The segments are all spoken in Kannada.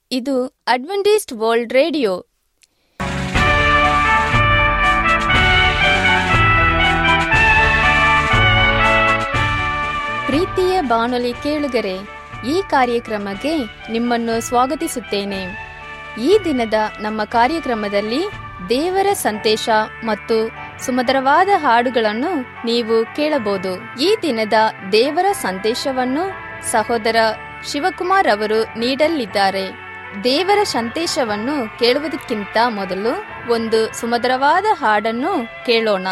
ಇದು ಅಡ್ವೆಂಟಿಸ್ಟ್ ವರ್ಲ್ಡ್ ರೇಡಿಯೋ ಪ್ರೀತಿಯ ಬಾನುಲಿ ಕೇಳುಗರೆ ಈ ಕಾರ್ಯಕ್ರಮಕ್ಕೆ ನಿಮ್ಮನ್ನು ಸ್ವಾಗತಿಸುತ್ತೇನೆ ಈ ದಿನದ ನಮ್ಮ ಕಾರ್ಯಕ್ರಮದಲ್ಲಿ ದೇವರ ಸಂದೇಶ ಮತ್ತು ಸುಮಧುರವಾದ ಹಾಡುಗಳನ್ನು ನೀವು ಕೇಳಬಹುದು ಈ ದಿನದ ದೇವರ ಸಂದೇಶವನ್ನು ಸಹೋದರ ಶಿವಕುಮಾರ್ ಅವರು ನೀಡಲಿದ್ದಾರೆ ದೇವರ ಸಂದೇಶವನ್ನು ಕೇಳುವುದಕ್ಕಿಂತ ಮೊದಲು ಒಂದು ಸುಮಧುರವಾದ ಹಾಡನ್ನು ಕೇಳೋಣ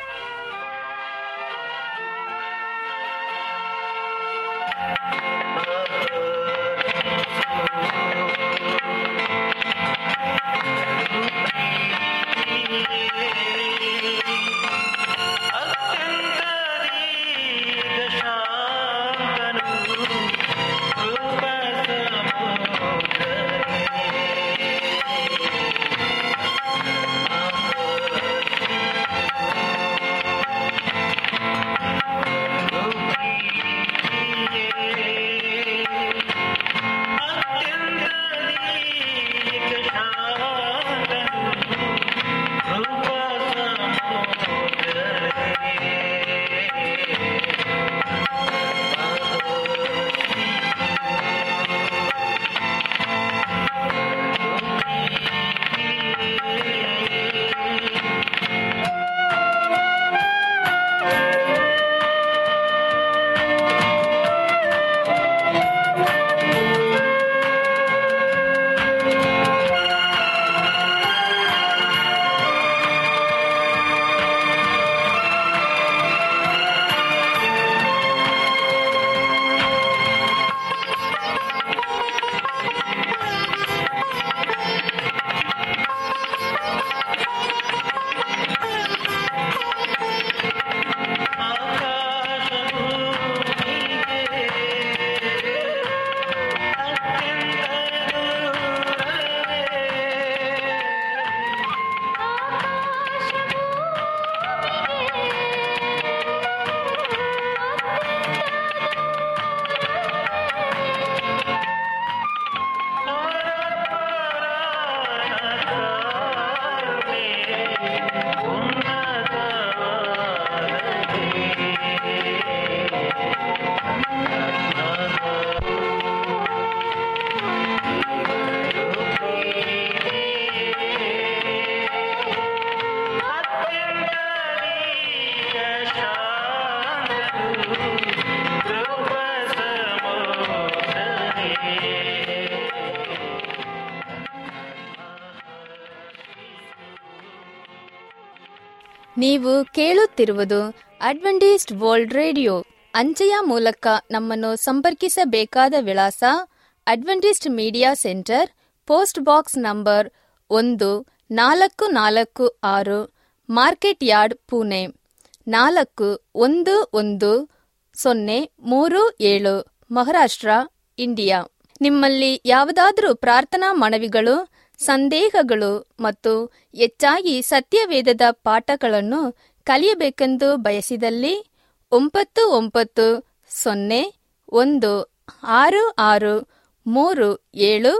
ನೀವು ಕೇಳುತ್ತಿರುವುದು ಅಡ್ವೆಂಟಿಸ್ಟ್ ವರ್ಲ್ಡ್ ರೇಡಿಯೋ ಅಂಚೆಯ ಮೂಲಕ ನಮ್ಮನ್ನು ಸಂಪರ್ಕಿಸಬೇಕಾದ ವಿಳಾಸ Adventist media centre post box number ಒಂದು ನಾಲ್ಕು ನಾಲ್ಕು ಆರು ಮಾರ್ಕೆಟ್ ಯಾರ್ಡ್ ಪುಣೆ ನಾಲ್ಕು ಒಂದು ಒಂದು ಸೊನ್ನೆ ಮೂರು ಏಳು ಮಹಾರಾಷ್ಟ್ರ ಇಂಡಿಯಾ ನಿಮ್ಮಲ್ಲಿ ಯಾವುದಾದರೂ ಪ್ರಾರ್ಥನಾ ಮನವಿಗಳು ಸಂದೇಹಗಳು ಮತ್ತು ಹೆಚ್ಚಾಗಿ ಸತ್ಯವೇದದ ಪಾಠಗಳನ್ನು ಕಲಿಯಬೇಕೆಂದು ಬಯಸಿದಲ್ಲಿ ಒಂಬತ್ತು ಒಂಬತ್ತು ಸೊನ್ನೆ ಒಂದು ಆರು ಆರು ಮೂರು ಏಳು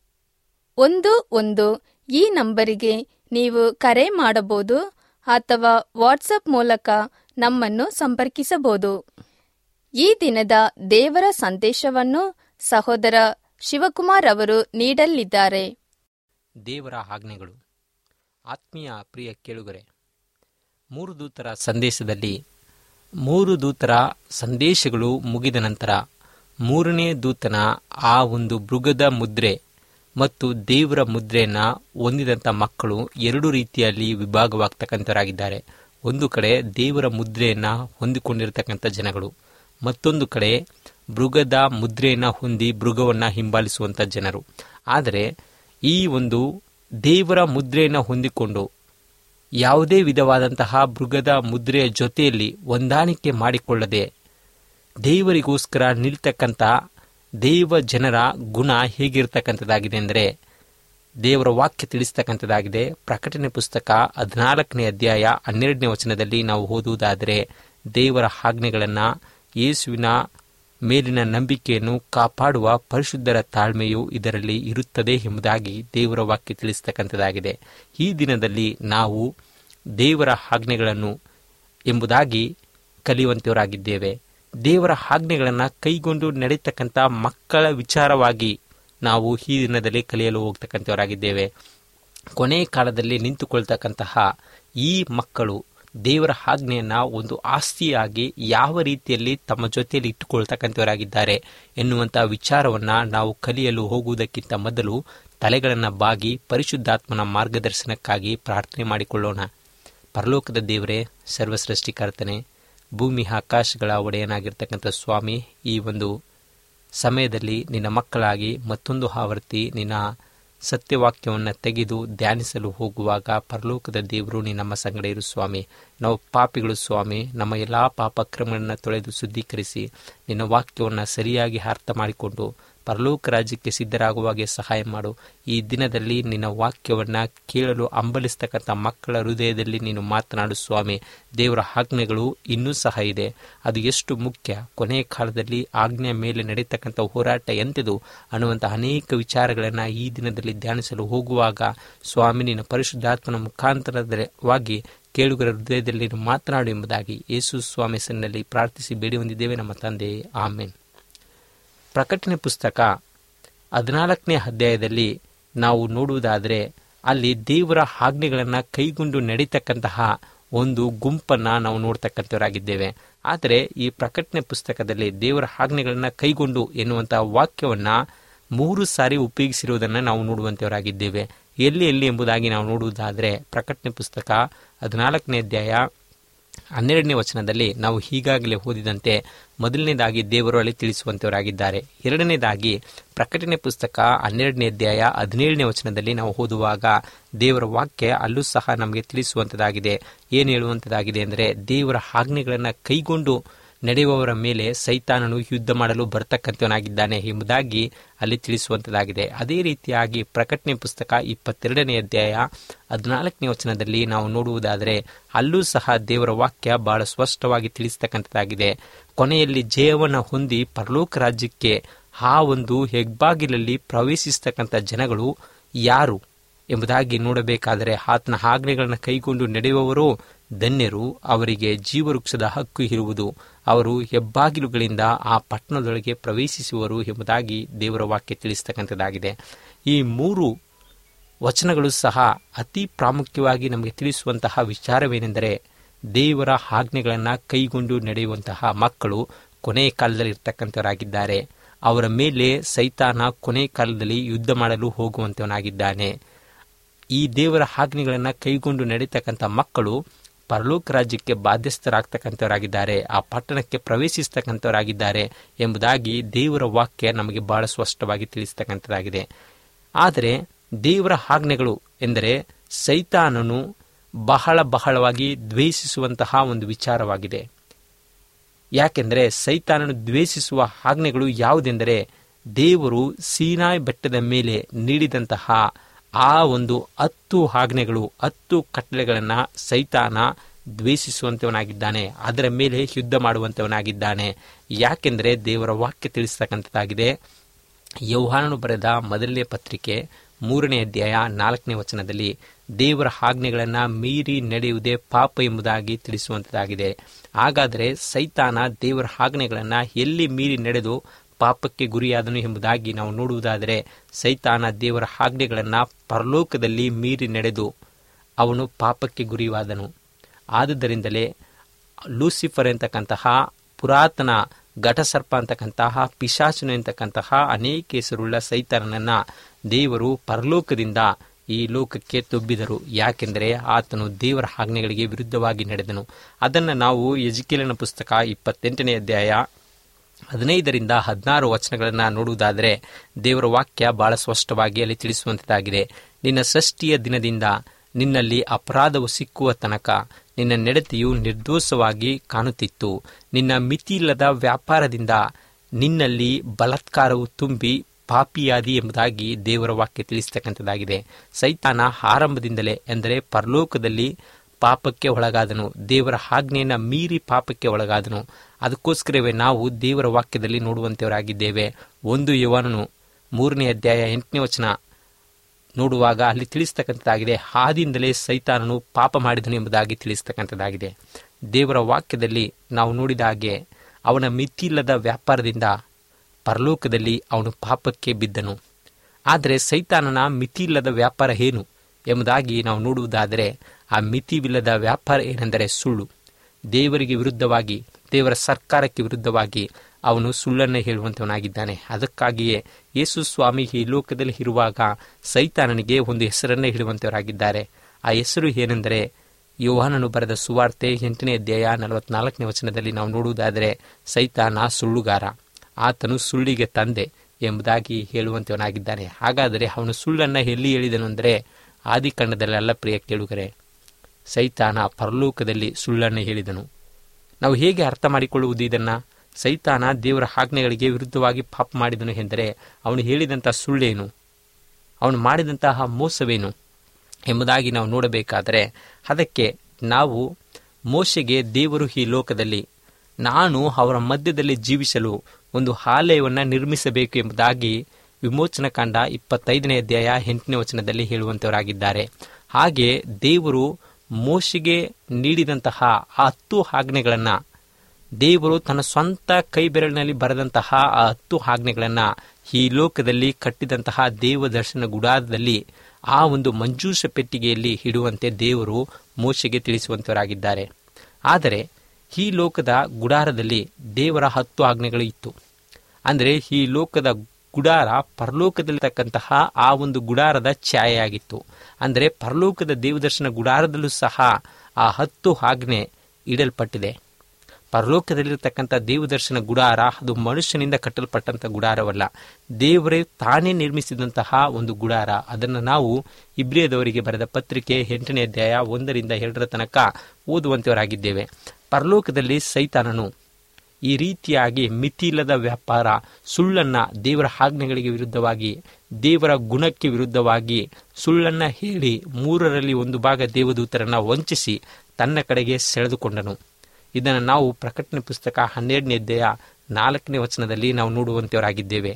ಒಂದು ಒಂದು ಈ ನಂಬರಿಗೆ ನೀವು ಕರೆ ಮಾಡಬಹುದು ಅಥವಾ ವಾಟ್ಸಪ್ ಮೂಲಕ ನಮ್ಮನ್ನು ಸಂಪರ್ಕಿಸಬಹುದು ಈ ದಿನದ ದೇವರ ಸಂದೇಶವನ್ನು ಸಹೋದರ ಶಿವಕುಮಾರ್ ಅವರು ನೀಡಲಿದ್ದಾರೆ ದೇವರ ಆಜ್ಞೆಗಳು ಆತ್ಮೀಯ ಪ್ರಿಯ ಕೇಳುಗರೆ ಮೂರು ದೂತರ ಸಂದೇಶದಲ್ಲಿ ಮೂರು ದೂತರ ಸಂದೇಶಗಳು ಮುಗಿದ ನಂತರ ಮೂರನೇ ದೂತನ ಆ ಒಂದು ಮೃಗದ ಮುದ್ರೆ ಮತ್ತು ದೇವರ ಮುದ್ರೆಯನ್ನ ಹೊಂದಿದಂಥ ಮಕ್ಕಳು ಎರಡು ರೀತಿಯಲ್ಲಿ ವಿಭಾಗವಾಗ್ತಕ್ಕಂಥವರಾಗಿದ್ದಾರೆ ಒಂದು ಕಡೆ ದೇವರ ಮುದ್ರೆಯನ್ನ ಹೊಂದಿಕೊಂಡಿರತಕ್ಕಂಥ ಜನಗಳು ಮತ್ತೊಂದು ಕಡೆ ಮೃಗದ ಮುದ್ರೆಯನ್ನ ಹೊಂದಿ ಮೃಗವನ್ನ ಹಿಂಬಾಲಿಸುವಂಥ ಜನರು ಆದರೆ ಈ ಒಂದು ದೇವರ ಮುದ್ರೆಯನ್ನು ಹೊಂದಿಕೊಂಡು ಯಾವುದೇ ವಿಧವಾದಂತಹ ಮೃಗದ ಮುದ್ರೆಯ ಜೊತೆಯಲ್ಲಿ ಹೊಂದಾಣಿಕೆ ಮಾಡಿಕೊಳ್ಳದೆ ದೇವರಿಗೋಸ್ಕರ ನಿಲ್ತಕ್ಕಂಥ ದೇವ ಜನರ ಗುಣ ಹೇಗಿರ್ತಕ್ಕಂಥದ್ದಾಗಿದೆ ಅಂದರೆ ದೇವರ ವಾಕ್ಯ ತಿಳಿಸ್ತಕ್ಕಂಥದ್ದಾಗಿದೆ ಪ್ರಕಟಣೆ ಪುಸ್ತಕ ಹದಿನಾಲ್ಕನೇ ಅಧ್ಯಾಯ ಹನ್ನೆರಡನೇ ವಚನದಲ್ಲಿ ನಾವು ಓದುವುದಾದರೆ ದೇವರ ಆಜ್ಞೆಗಳನ್ನು ಯೇಸುವಿನ ಮೇಲಿನ ನಂಬಿಕೆಯನ್ನು ಕಾಪಾಡುವ ಪರಿಶುದ್ಧರ ತಾಳ್ಮೆಯು ಇದರಲ್ಲಿ ಇರುತ್ತದೆ ಎಂಬುದಾಗಿ ದೇವರ ವಾಕ್ಯ ತಿಳಿಸ್ತಕ್ಕಂಥದ್ದಾಗಿದೆ ಈ ದಿನದಲ್ಲಿ ನಾವು ದೇವರ ಆಜ್ಞೆಗಳನ್ನು ಎಂಬುದಾಗಿ ಕಲಿಯುವಂತವರಾಗಿದ್ದೇವೆ ದೇವರ ಆಜ್ಞೆಗಳನ್ನು ಕೈಗೊಂಡು ನಡೆಯತಕ್ಕಂಥ ಮಕ್ಕಳ ವಿಚಾರವಾಗಿ ನಾವು ಈ ದಿನದಲ್ಲಿ ಕಲಿಯಲು ಹೋಗ್ತಕ್ಕಂಥವರಾಗಿದ್ದೇವೆ ಕೊನೆಯ ಕಾಲದಲ್ಲಿ ನಿಂತುಕೊಳ್ತಕ್ಕಂತಹ ಈ ಮಕ್ಕಳು ದೇವರ ಆಜ್ಞೆಯನ್ನ ಒಂದು ಆಸ್ತಿಯಾಗಿ ಯಾವ ರೀತಿಯಲ್ಲಿ ತಮ್ಮ ಜೊತೆಯಲ್ಲಿ ಇಟ್ಟುಕೊಳ್ತಕ್ಕಂಥವರಾಗಿದ್ದಾರೆ ಎನ್ನುವಂಥ ವಿಚಾರವನ್ನ ನಾವು ಕಲಿಯಲು ಹೋಗುವುದಕ್ಕಿಂತ ಮೊದಲು ತಲೆಗಳನ್ನು ಬಾಗಿ ಪರಿಶುದ್ಧಾತ್ಮನ ಮಾರ್ಗದರ್ಶನಕ್ಕಾಗಿ ಪ್ರಾರ್ಥನೆ ಮಾಡಿಕೊಳ್ಳೋಣ ಪರಲೋಕದ ದೇವರೇ ಸರ್ವಸೃಷ್ಟಿಕರ್ತನೆ ಭೂಮಿ ಆಕಾಶಗಳ ಒಡೆಯನಾಗಿರ್ತಕ್ಕಂಥ ಸ್ವಾಮಿ ಈ ಒಂದು ಸಮಯದಲ್ಲಿ ನಿನ್ನ ಮಕ್ಕಳಾಗಿ ಮತ್ತೊಂದು ಆವರ್ತಿ ನಿನ್ನ ಸತ್ಯವಾಕ್ಯವನ್ನು ತೆಗೆದು ಧ್ಯಾನಿಸಲು ಹೋಗುವಾಗ ಪರಲೋಕದ ದೇವರು ನೀ ನಮ್ಮ ಸಂಗಡ ಇರು ಸ್ವಾಮಿ ನಾವು ಪಾಪಿಗಳು ಸ್ವಾಮಿ ನಮ್ಮ ಎಲ್ಲ ಪಾಪಕ್ರಮಗಳನ್ನು ತೊಳೆದು ಶುದ್ಧೀಕರಿಸಿ ನಿನ್ನ ವಾಕ್ಯವನ್ನು ಸರಿಯಾಗಿ ಅರ್ಥ ಮಾಡಿಕೊಂಡು ಪರಲೋಕ ರಾಜ್ಯಕ್ಕೆ ಸಿದ್ಧರಾಗುವಾಗೆ ಸಹಾಯ ಮಾಡು ಈ ದಿನದಲ್ಲಿ ನಿನ್ನ ವಾಕ್ಯವನ್ನು ಕೇಳಲು ಹಂಬಲಿಸ್ತಕ್ಕಂಥ ಮಕ್ಕಳ ಹೃದಯದಲ್ಲಿ ನೀನು ಮಾತನಾಡು ಸ್ವಾಮಿ ದೇವರ ಆಜ್ಞೆಗಳು ಇನ್ನೂ ಸಹ ಇದೆ ಅದು ಎಷ್ಟು ಮುಖ್ಯ ಕೊನೆಯ ಕಾಲದಲ್ಲಿ ಆಜ್ಞೆಯ ಮೇಲೆ ನಡೀತಕ್ಕಂಥ ಹೋರಾಟ ಎಂತೆದು ಅನ್ನುವಂಥ ಅನೇಕ ವಿಚಾರಗಳನ್ನು ಈ ದಿನದಲ್ಲಿ ಧ್ಯಾನಿಸಲು ಹೋಗುವಾಗ ಸ್ವಾಮಿ ನಿನ್ನ ಪರಿಶುದ್ಧಾತ್ಮನ ಮುಖಾಂತರವಾಗಿ ಕೇಳುಗರ ಹೃದಯದಲ್ಲಿ ನೀನು ಮಾತನಾಡು ಎಂಬುದಾಗಿ ಯೇಸು ಸ್ವಾಮಿ ಸನ್ನಲ್ಲಿ ಪ್ರಾರ್ಥಿಸಿ ಬೇಡಿ ಹೊಂದಿದ್ದೇವೆ ನಮ್ಮ ತಂದೆ ಆಮೇನ್ ಪ್ರಕಟಣೆ ಪುಸ್ತಕ ಹದಿನಾಲ್ಕನೇ ಅಧ್ಯಾಯದಲ್ಲಿ ನಾವು ನೋಡುವುದಾದರೆ ಅಲ್ಲಿ ದೇವರ ಆಜ್ಞೆಗಳನ್ನು ಕೈಗೊಂಡು ನಡೀತಕ್ಕಂತಹ ಒಂದು ಗುಂಪನ್ನು ನಾವು ನೋಡ್ತಕ್ಕಂಥವರಾಗಿದ್ದೇವೆ ಆದರೆ ಈ ಪ್ರಕಟಣೆ ಪುಸ್ತಕದಲ್ಲಿ ದೇವರ ಆಜ್ಞೆಗಳನ್ನು ಕೈಗೊಂಡು ಎನ್ನುವಂತಹ ವಾಕ್ಯವನ್ನು ಮೂರು ಸಾರಿ ಉಪಯೋಗಿಸಿರುವುದನ್ನು ನಾವು ನೋಡುವಂಥವರಾಗಿದ್ದೇವೆ ಎಲ್ಲಿ ಎಲ್ಲಿ ಎಂಬುದಾಗಿ ನಾವು ನೋಡುವುದಾದರೆ ಪ್ರಕಟಣೆ ಪುಸ್ತಕ ಹದಿನಾಲ್ಕನೇ ಅಧ್ಯಾಯ ಹನ್ನೆರಡನೇ ವಚನದಲ್ಲಿ ನಾವು ಈಗಾಗಲೇ ಓದಿದಂತೆ ಮೊದಲನೇದಾಗಿ ದೇವರು ಅಲ್ಲಿ ತಿಳಿಸುವಂತವರಾಗಿದ್ದಾರೆ ಎರಡನೇದಾಗಿ ಪ್ರಕಟಣೆ ಪುಸ್ತಕ ಹನ್ನೆರಡನೇ ಅಧ್ಯಾಯ ಹದಿನೇಳನೇ ವಚನದಲ್ಲಿ ನಾವು ಓದುವಾಗ ದೇವರ ವಾಕ್ಯ ಅಲ್ಲೂ ಸಹ ನಮಗೆ ತಿಳಿಸುವಂಥದ್ದಾಗಿದೆ ಏನು ಹೇಳುವಂಥದ್ದಾಗಿದೆ ಅಂದರೆ ದೇವರ ಆಜ್ಞೆಗಳನ್ನು ಕೈಗೊಂಡು ನಡೆಯುವವರ ಮೇಲೆ ಸೈತಾನನು ಯುದ್ಧ ಮಾಡಲು ಬರ್ತಕ್ಕಂಥವನಾಗಿದ್ದಾನೆ ಎಂಬುದಾಗಿ ಅಲ್ಲಿ ತಿಳಿಸುವಂಥದ್ದಾಗಿದೆ ಅದೇ ರೀತಿಯಾಗಿ ಪ್ರಕಟಣೆ ಪುಸ್ತಕ ಇಪ್ಪತ್ತೆರಡನೇ ಅಧ್ಯಾಯ ಹದಿನಾಲ್ಕನೇ ವಚನದಲ್ಲಿ ನಾವು ನೋಡುವುದಾದರೆ ಅಲ್ಲೂ ಸಹ ದೇವರ ವಾಕ್ಯ ಬಹಳ ಸ್ಪಷ್ಟವಾಗಿ ತಿಳಿಸ್ತಕ್ಕಂಥದ್ದಾಗಿದೆ ಕೊನೆಯಲ್ಲಿ ಜಯವನ್ನು ಹೊಂದಿ ಪರಲೋಕ ರಾಜ್ಯಕ್ಕೆ ಆ ಒಂದು ಹೆಗ್ಬಾಗಿಲಲ್ಲಿ ಪ್ರವೇಶಿಸ್ತಕ್ಕಂಥ ಜನಗಳು ಯಾರು ಎಂಬುದಾಗಿ ನೋಡಬೇಕಾದರೆ ಆತನ ಆಜ್ಞೆಗಳನ್ನು ಕೈಗೊಂಡು ನಡೆಯುವವರು ಧನ್ಯರು ಅವರಿಗೆ ಜೀವವೃಕ್ಷದ ಹಕ್ಕು ಇರುವುದು ಅವರು ಹೆಬ್ಬಾಗಿಲುಗಳಿಂದ ಆ ಪಟ್ಟಣದೊಳಗೆ ಪ್ರವೇಶಿಸುವರು ಎಂಬುದಾಗಿ ದೇವರ ವಾಕ್ಯ ತಿಳಿಸ್ತಕ್ಕಂಥದ್ದಾಗಿದೆ ಈ ಮೂರು ವಚನಗಳು ಸಹ ಅತಿ ಪ್ರಾಮುಖ್ಯವಾಗಿ ನಮಗೆ ತಿಳಿಸುವಂತಹ ವಿಚಾರವೇನೆಂದರೆ ದೇವರ ಆಜ್ಞೆಗಳನ್ನು ಕೈಗೊಂಡು ನಡೆಯುವಂತಹ ಮಕ್ಕಳು ಕೊನೆಯ ಕಾಲದಲ್ಲಿ ಇರ್ತಕ್ಕಂಥವರಾಗಿದ್ದಾರೆ ಅವರ ಮೇಲೆ ಸೈತಾನ ಕೊನೆಯ ಕಾಲದಲ್ಲಿ ಯುದ್ಧ ಮಾಡಲು ಹೋಗುವಂತವನಾಗಿದ್ದಾನೆ ಈ ದೇವರ ಆಜ್ಞೆಗಳನ್ನು ಕೈಗೊಂಡು ನಡೀತಕ್ಕಂಥ ಮಕ್ಕಳು ಪರಲೋಕ ರಾಜ್ಯಕ್ಕೆ ಬಾಧ್ಯಸ್ಥರಾಗ್ತಕ್ಕಂಥವರಾಗಿದ್ದಾರೆ ಆ ಪಟ್ಟಣಕ್ಕೆ ಪ್ರವೇಶಿಸ್ತಕ್ಕಂಥವರಾಗಿದ್ದಾರೆ ಎಂಬುದಾಗಿ ದೇವರ ವಾಕ್ಯ ನಮಗೆ ಬಹಳ ಸ್ಪಷ್ಟವಾಗಿ ತಿಳಿಸ್ತಕ್ಕಂಥದ್ದಾಗಿದೆ ಆದರೆ ದೇವರ ಆಜ್ಞೆಗಳು ಎಂದರೆ ಸೈತಾನನು ಬಹಳ ಬಹಳವಾಗಿ ದ್ವೇಷಿಸುವಂತಹ ಒಂದು ವಿಚಾರವಾಗಿದೆ ಯಾಕೆಂದರೆ ಸೈತಾನನು ದ್ವೇಷಿಸುವ ಆಜ್ಞೆಗಳು ಯಾವುದೆಂದರೆ ದೇವರು ಸೀನಾಯ್ ಬೆಟ್ಟದ ಮೇಲೆ ನೀಡಿದಂತಹ ಆ ಒಂದು ಹತ್ತು ಆಜ್ಞೆಗಳು ಹತ್ತು ಕಟ್ಟಳೆಗಳನ್ನು ಸೈತಾನ ದ್ವೇಷಿಸುವಂತವನಾಗಿದ್ದಾನೆ ಅದರ ಮೇಲೆ ಯುದ್ಧ ಮಾಡುವಂತವನಾಗಿದ್ದಾನೆ ಯಾಕೆಂದರೆ ದೇವರ ವಾಕ್ಯ ತಿಳಿಸ್ತಕ್ಕಂಥದ್ದಾಗಿದೆ ಯೌಹಾನನು ಬರೆದ ಮೊದಲನೇ ಪತ್ರಿಕೆ ಮೂರನೇ ಅಧ್ಯಾಯ ನಾಲ್ಕನೇ ವಚನದಲ್ಲಿ ದೇವರ ಆಜ್ಞೆಗಳನ್ನು ಮೀರಿ ನಡೆಯುವುದೇ ಪಾಪ ಎಂಬುದಾಗಿ ತಿಳಿಸುವಂಥದ್ದಾಗಿದೆ ಹಾಗಾದರೆ ಸೈತಾನ ದೇವರ ಆಜ್ಞೆಗಳನ್ನು ಎಲ್ಲಿ ಮೀರಿ ನಡೆದು ಪಾಪಕ್ಕೆ ಗುರಿಯಾದನು ಎಂಬುದಾಗಿ ನಾವು ನೋಡುವುದಾದರೆ ಸೈತಾನ ದೇವರ ಆಜ್ಞೆಗಳನ್ನು ಪರಲೋಕದಲ್ಲಿ ಮೀರಿ ನಡೆದು ಅವನು ಪಾಪಕ್ಕೆ ಗುರಿವಾದನು ಆದುದರಿಂದಲೇ ಲೂಸಿಫರ್ ಎಂತಕ್ಕಂತಹ ಪುರಾತನ ಘಟಸರ್ಪ ಅಂತಕ್ಕಂತಹ ಪಿಶಾಚನು ಎಂತಕ್ಕಂತಹ ಅನೇಕ ಹೆಸರುಳ್ಳ ಸೈತಾನನನ್ನ ದೇವರು ಪರಲೋಕದಿಂದ ಈ ಲೋಕಕ್ಕೆ ತೊಬ್ಬಿದರು ಯಾಕೆಂದರೆ ಆತನು ದೇವರ ಆಜ್ಞೆಗಳಿಗೆ ವಿರುದ್ಧವಾಗಿ ನಡೆದನು ಅದನ್ನು ನಾವು ಯಜಿಕೇಲನ ಪುಸ್ತಕ ಇಪ್ಪತ್ತೆಂಟನೇ ಅಧ್ಯಾಯ ಹದಿನೈದರಿಂದ ಹದಿನಾರು ವಚನಗಳನ್ನು ನೋಡುವುದಾದರೆ ದೇವರ ವಾಕ್ಯ ಬಹಳ ಸ್ಪಷ್ಟವಾಗಿ ಅಲ್ಲಿ ತಿಳಿಸುವಂಥದ್ದಾಗಿದೆ ನಿನ್ನ ಷಷ್ಠಿಯ ದಿನದಿಂದ ನಿನ್ನಲ್ಲಿ ಅಪರಾಧವು ಸಿಕ್ಕುವ ತನಕ ನಿನ್ನ ನಡತೆಯು ನಿರ್ದೋಷವಾಗಿ ಕಾಣುತ್ತಿತ್ತು ನಿನ್ನ ಮಿತಿಯಿಲ್ಲದ ವ್ಯಾಪಾರದಿಂದ ನಿನ್ನಲ್ಲಿ ಬಲಾತ್ಕಾರವು ತುಂಬಿ ಪಾಪಿಯಾದಿ ಎಂಬುದಾಗಿ ದೇವರ ವಾಕ್ಯ ತಿಳಿಸ್ತಕ್ಕಂಥದ್ದಾಗಿದೆ ಸೈತಾನ ಆರಂಭದಿಂದಲೇ ಎಂದರೆ ಪರಲೋಕದಲ್ಲಿ ಪಾಪಕ್ಕೆ ಒಳಗಾದನು ದೇವರ ಆಜ್ಞೆಯನ್ನು ಮೀರಿ ಪಾಪಕ್ಕೆ ಒಳಗಾದನು ಅದಕ್ಕೋಸ್ಕರವೇ ನಾವು ದೇವರ ವಾಕ್ಯದಲ್ಲಿ ನೋಡುವಂತೆಯವರಾಗಿದ್ದೇವೆ ಒಂದು ಯುವನನು ಮೂರನೇ ಅಧ್ಯಾಯ ಎಂಟನೇ ವಚನ ನೋಡುವಾಗ ಅಲ್ಲಿ ತಿಳಿಸ್ತಕ್ಕಂಥದ್ದಾಗಿದೆ ಆದಿಂದಲೇ ಸೈತಾನನು ಪಾಪ ಮಾಡಿದನು ಎಂಬುದಾಗಿ ತಿಳಿಸ್ತಕ್ಕಂಥದ್ದಾಗಿದೆ ದೇವರ ವಾಕ್ಯದಲ್ಲಿ ನಾವು ನೋಡಿದ ಹಾಗೆ ಅವನ ಮಿತಿಯಿಲ್ಲದ ವ್ಯಾಪಾರದಿಂದ ಪರಲೋಕದಲ್ಲಿ ಅವನು ಪಾಪಕ್ಕೆ ಬಿದ್ದನು ಆದರೆ ಸೈತಾನನ ಮಿತಿಯಿಲ್ಲದ ವ್ಯಾಪಾರ ಏನು ಎಂಬುದಾಗಿ ನಾವು ನೋಡುವುದಾದರೆ ಆ ಮಿತಿವಿಲ್ಲದ ವ್ಯಾಪಾರ ಏನೆಂದರೆ ಸುಳ್ಳು ದೇವರಿಗೆ ವಿರುದ್ಧವಾಗಿ ದೇವರ ಸರ್ಕಾರಕ್ಕೆ ವಿರುದ್ಧವಾಗಿ ಅವನು ಸುಳ್ಳನ್ನು ಹೇಳುವಂತವನಾಗಿದ್ದಾನೆ ಅದಕ್ಕಾಗಿಯೇ ಯೇಸು ಸ್ವಾಮಿ ಈ ಲೋಕದಲ್ಲಿ ಇರುವಾಗ ಸೈತಾನನಿಗೆ ಒಂದು ಹೆಸರನ್ನೇ ಹೇಳುವಂತವರಾಗಿದ್ದಾರೆ ಆ ಹೆಸರು ಏನೆಂದರೆ ಯೋಹಾನನು ಬರೆದ ಸುವಾರ್ತೆ ಎಂಟನೇ ಅಧ್ಯಾಯ ನಲವತ್ನಾಲ್ಕನೇ ವಚನದಲ್ಲಿ ನಾವು ನೋಡುವುದಾದರೆ ಸೈತಾನ ಸುಳ್ಳುಗಾರ ಆತನು ಸುಳ್ಳಿಗೆ ತಂದೆ ಎಂಬುದಾಗಿ ಹೇಳುವಂತವನಾಗಿದ್ದಾನೆ ಹಾಗಾದರೆ ಅವನು ಸುಳ್ಳನ್ನು ಎಲ್ಲಿ ಹೇಳಿದನು ಅಂದರೆ ಆದಿಕಂಡದಲ್ಲೆಲ್ಲ ಪ್ರಿಯ ಕೇಳುಗರೆ ಸೈತಾನ ಪರಲೋಕದಲ್ಲಿ ಸುಳ್ಳನ್ನು ಹೇಳಿದನು ನಾವು ಹೇಗೆ ಅರ್ಥ ಮಾಡಿಕೊಳ್ಳುವುದು ಇದನ್ನು ಸೈತಾನ ದೇವರ ಆಜ್ಞೆಗಳಿಗೆ ವಿರುದ್ಧವಾಗಿ ಪಾಪ ಮಾಡಿದನು ಎಂದರೆ ಅವನು ಹೇಳಿದಂತಹ ಸುಳ್ಳೇನು ಅವನು ಮಾಡಿದಂತಹ ಮೋಸವೇನು ಎಂಬುದಾಗಿ ನಾವು ನೋಡಬೇಕಾದರೆ ಅದಕ್ಕೆ ನಾವು ಮೋಶೆಗೆ ದೇವರು ಈ ಲೋಕದಲ್ಲಿ ನಾನು ಅವರ ಮಧ್ಯದಲ್ಲಿ ಜೀವಿಸಲು ಒಂದು ಆಲಯವನ್ನು ನಿರ್ಮಿಸಬೇಕು ಎಂಬುದಾಗಿ ವಿಮೋಚನ ಕಾಂಡ ಇಪ್ಪತ್ತೈದನೇ ಅಧ್ಯಾಯ ಎಂಟನೇ ವಚನದಲ್ಲಿ ಹೇಳುವಂತವರಾಗಿದ್ದಾರೆ ಹಾಗೆ ದೇವರು ಮೋಶೆಗೆ ನೀಡಿದಂತಹ ಆ ಹತ್ತು ಆಜ್ಞೆಗಳನ್ನು ದೇವರು ತನ್ನ ಸ್ವಂತ ಕೈ ಬೆರಳಿನಲ್ಲಿ ಬರೆದಂತಹ ಆ ಹತ್ತು ಆಜ್ಞೆಗಳನ್ನು ಈ ಲೋಕದಲ್ಲಿ ಕಟ್ಟಿದಂತಹ ದೇವದರ್ಶನ ಗುಡಾರದಲ್ಲಿ ಆ ಒಂದು ಮಂಜೂಷ ಪೆಟ್ಟಿಗೆಯಲ್ಲಿ ಇಡುವಂತೆ ದೇವರು ಮೋಶೆಗೆ ತಿಳಿಸುವಂತವರಾಗಿದ್ದಾರೆ ಆದರೆ ಈ ಲೋಕದ ಗುಡಾರದಲ್ಲಿ ದೇವರ ಹತ್ತು ಆಜ್ಞೆಗಳು ಇತ್ತು ಅಂದರೆ ಈ ಲೋಕದ ಗುಡಾರ ಪರಲೋಕದಲ್ಲಿರ್ತಕ್ಕಂತಹ ಆ ಒಂದು ಗುಡಾರದ ಛಾಯೆಯಾಗಿತ್ತು ಅಂದರೆ ಪರಲೋಕದ ದೇವದರ್ಶನ ಗುಡಾರದಲ್ಲೂ ಸಹ ಆ ಹತ್ತು ಆಜ್ಞೆ ಇಡಲ್ಪಟ್ಟಿದೆ ಪರಲೋಕದಲ್ಲಿರ್ತಕ್ಕಂಥ ದೇವದರ್ಶನ ಗುಡಾರ ಅದು ಮನುಷ್ಯನಿಂದ ಕಟ್ಟಲ್ಪಟ್ಟಂಥ ಗುಡಾರವಲ್ಲ ದೇವರೇ ತಾನೇ ನಿರ್ಮಿಸಿದಂತಹ ಒಂದು ಗುಡಾರ ಅದನ್ನು ನಾವು ಇಬ್ರಿಯದವರಿಗೆ ಬರೆದ ಪತ್ರಿಕೆ ಎಂಟನೇ ಅಧ್ಯಾಯ ಒಂದರಿಂದ ಎರಡರ ತನಕ ಓದುವಂತವರಾಗಿದ್ದೇವೆ ಪರಲೋಕದಲ್ಲಿ ಸೈತಾನನು ಈ ರೀತಿಯಾಗಿ ಮಿತಿಯಿಲ್ಲದ ವ್ಯಾಪಾರ ಸುಳ್ಳನ್ನ ದೇವರ ಆಜ್ಞೆಗಳಿಗೆ ವಿರುದ್ಧವಾಗಿ ದೇವರ ಗುಣಕ್ಕೆ ವಿರುದ್ಧವಾಗಿ ಸುಳ್ಳನ್ನ ಹೇಳಿ ಮೂರರಲ್ಲಿ ಒಂದು ಭಾಗ ದೇವದೂತರನ್ನ ವಂಚಿಸಿ ತನ್ನ ಕಡೆಗೆ ಸೆಳೆದುಕೊಂಡನು ಇದನ್ನು ನಾವು ಪ್ರಕಟಣೆ ಪುಸ್ತಕ ಹನ್ನೆರಡನೇ ಅಧ್ಯಾಯ ನಾಲ್ಕನೇ ವಚನದಲ್ಲಿ ನಾವು ನೋಡುವಂತೆಯವರಾಗಿದ್ದೇವೆ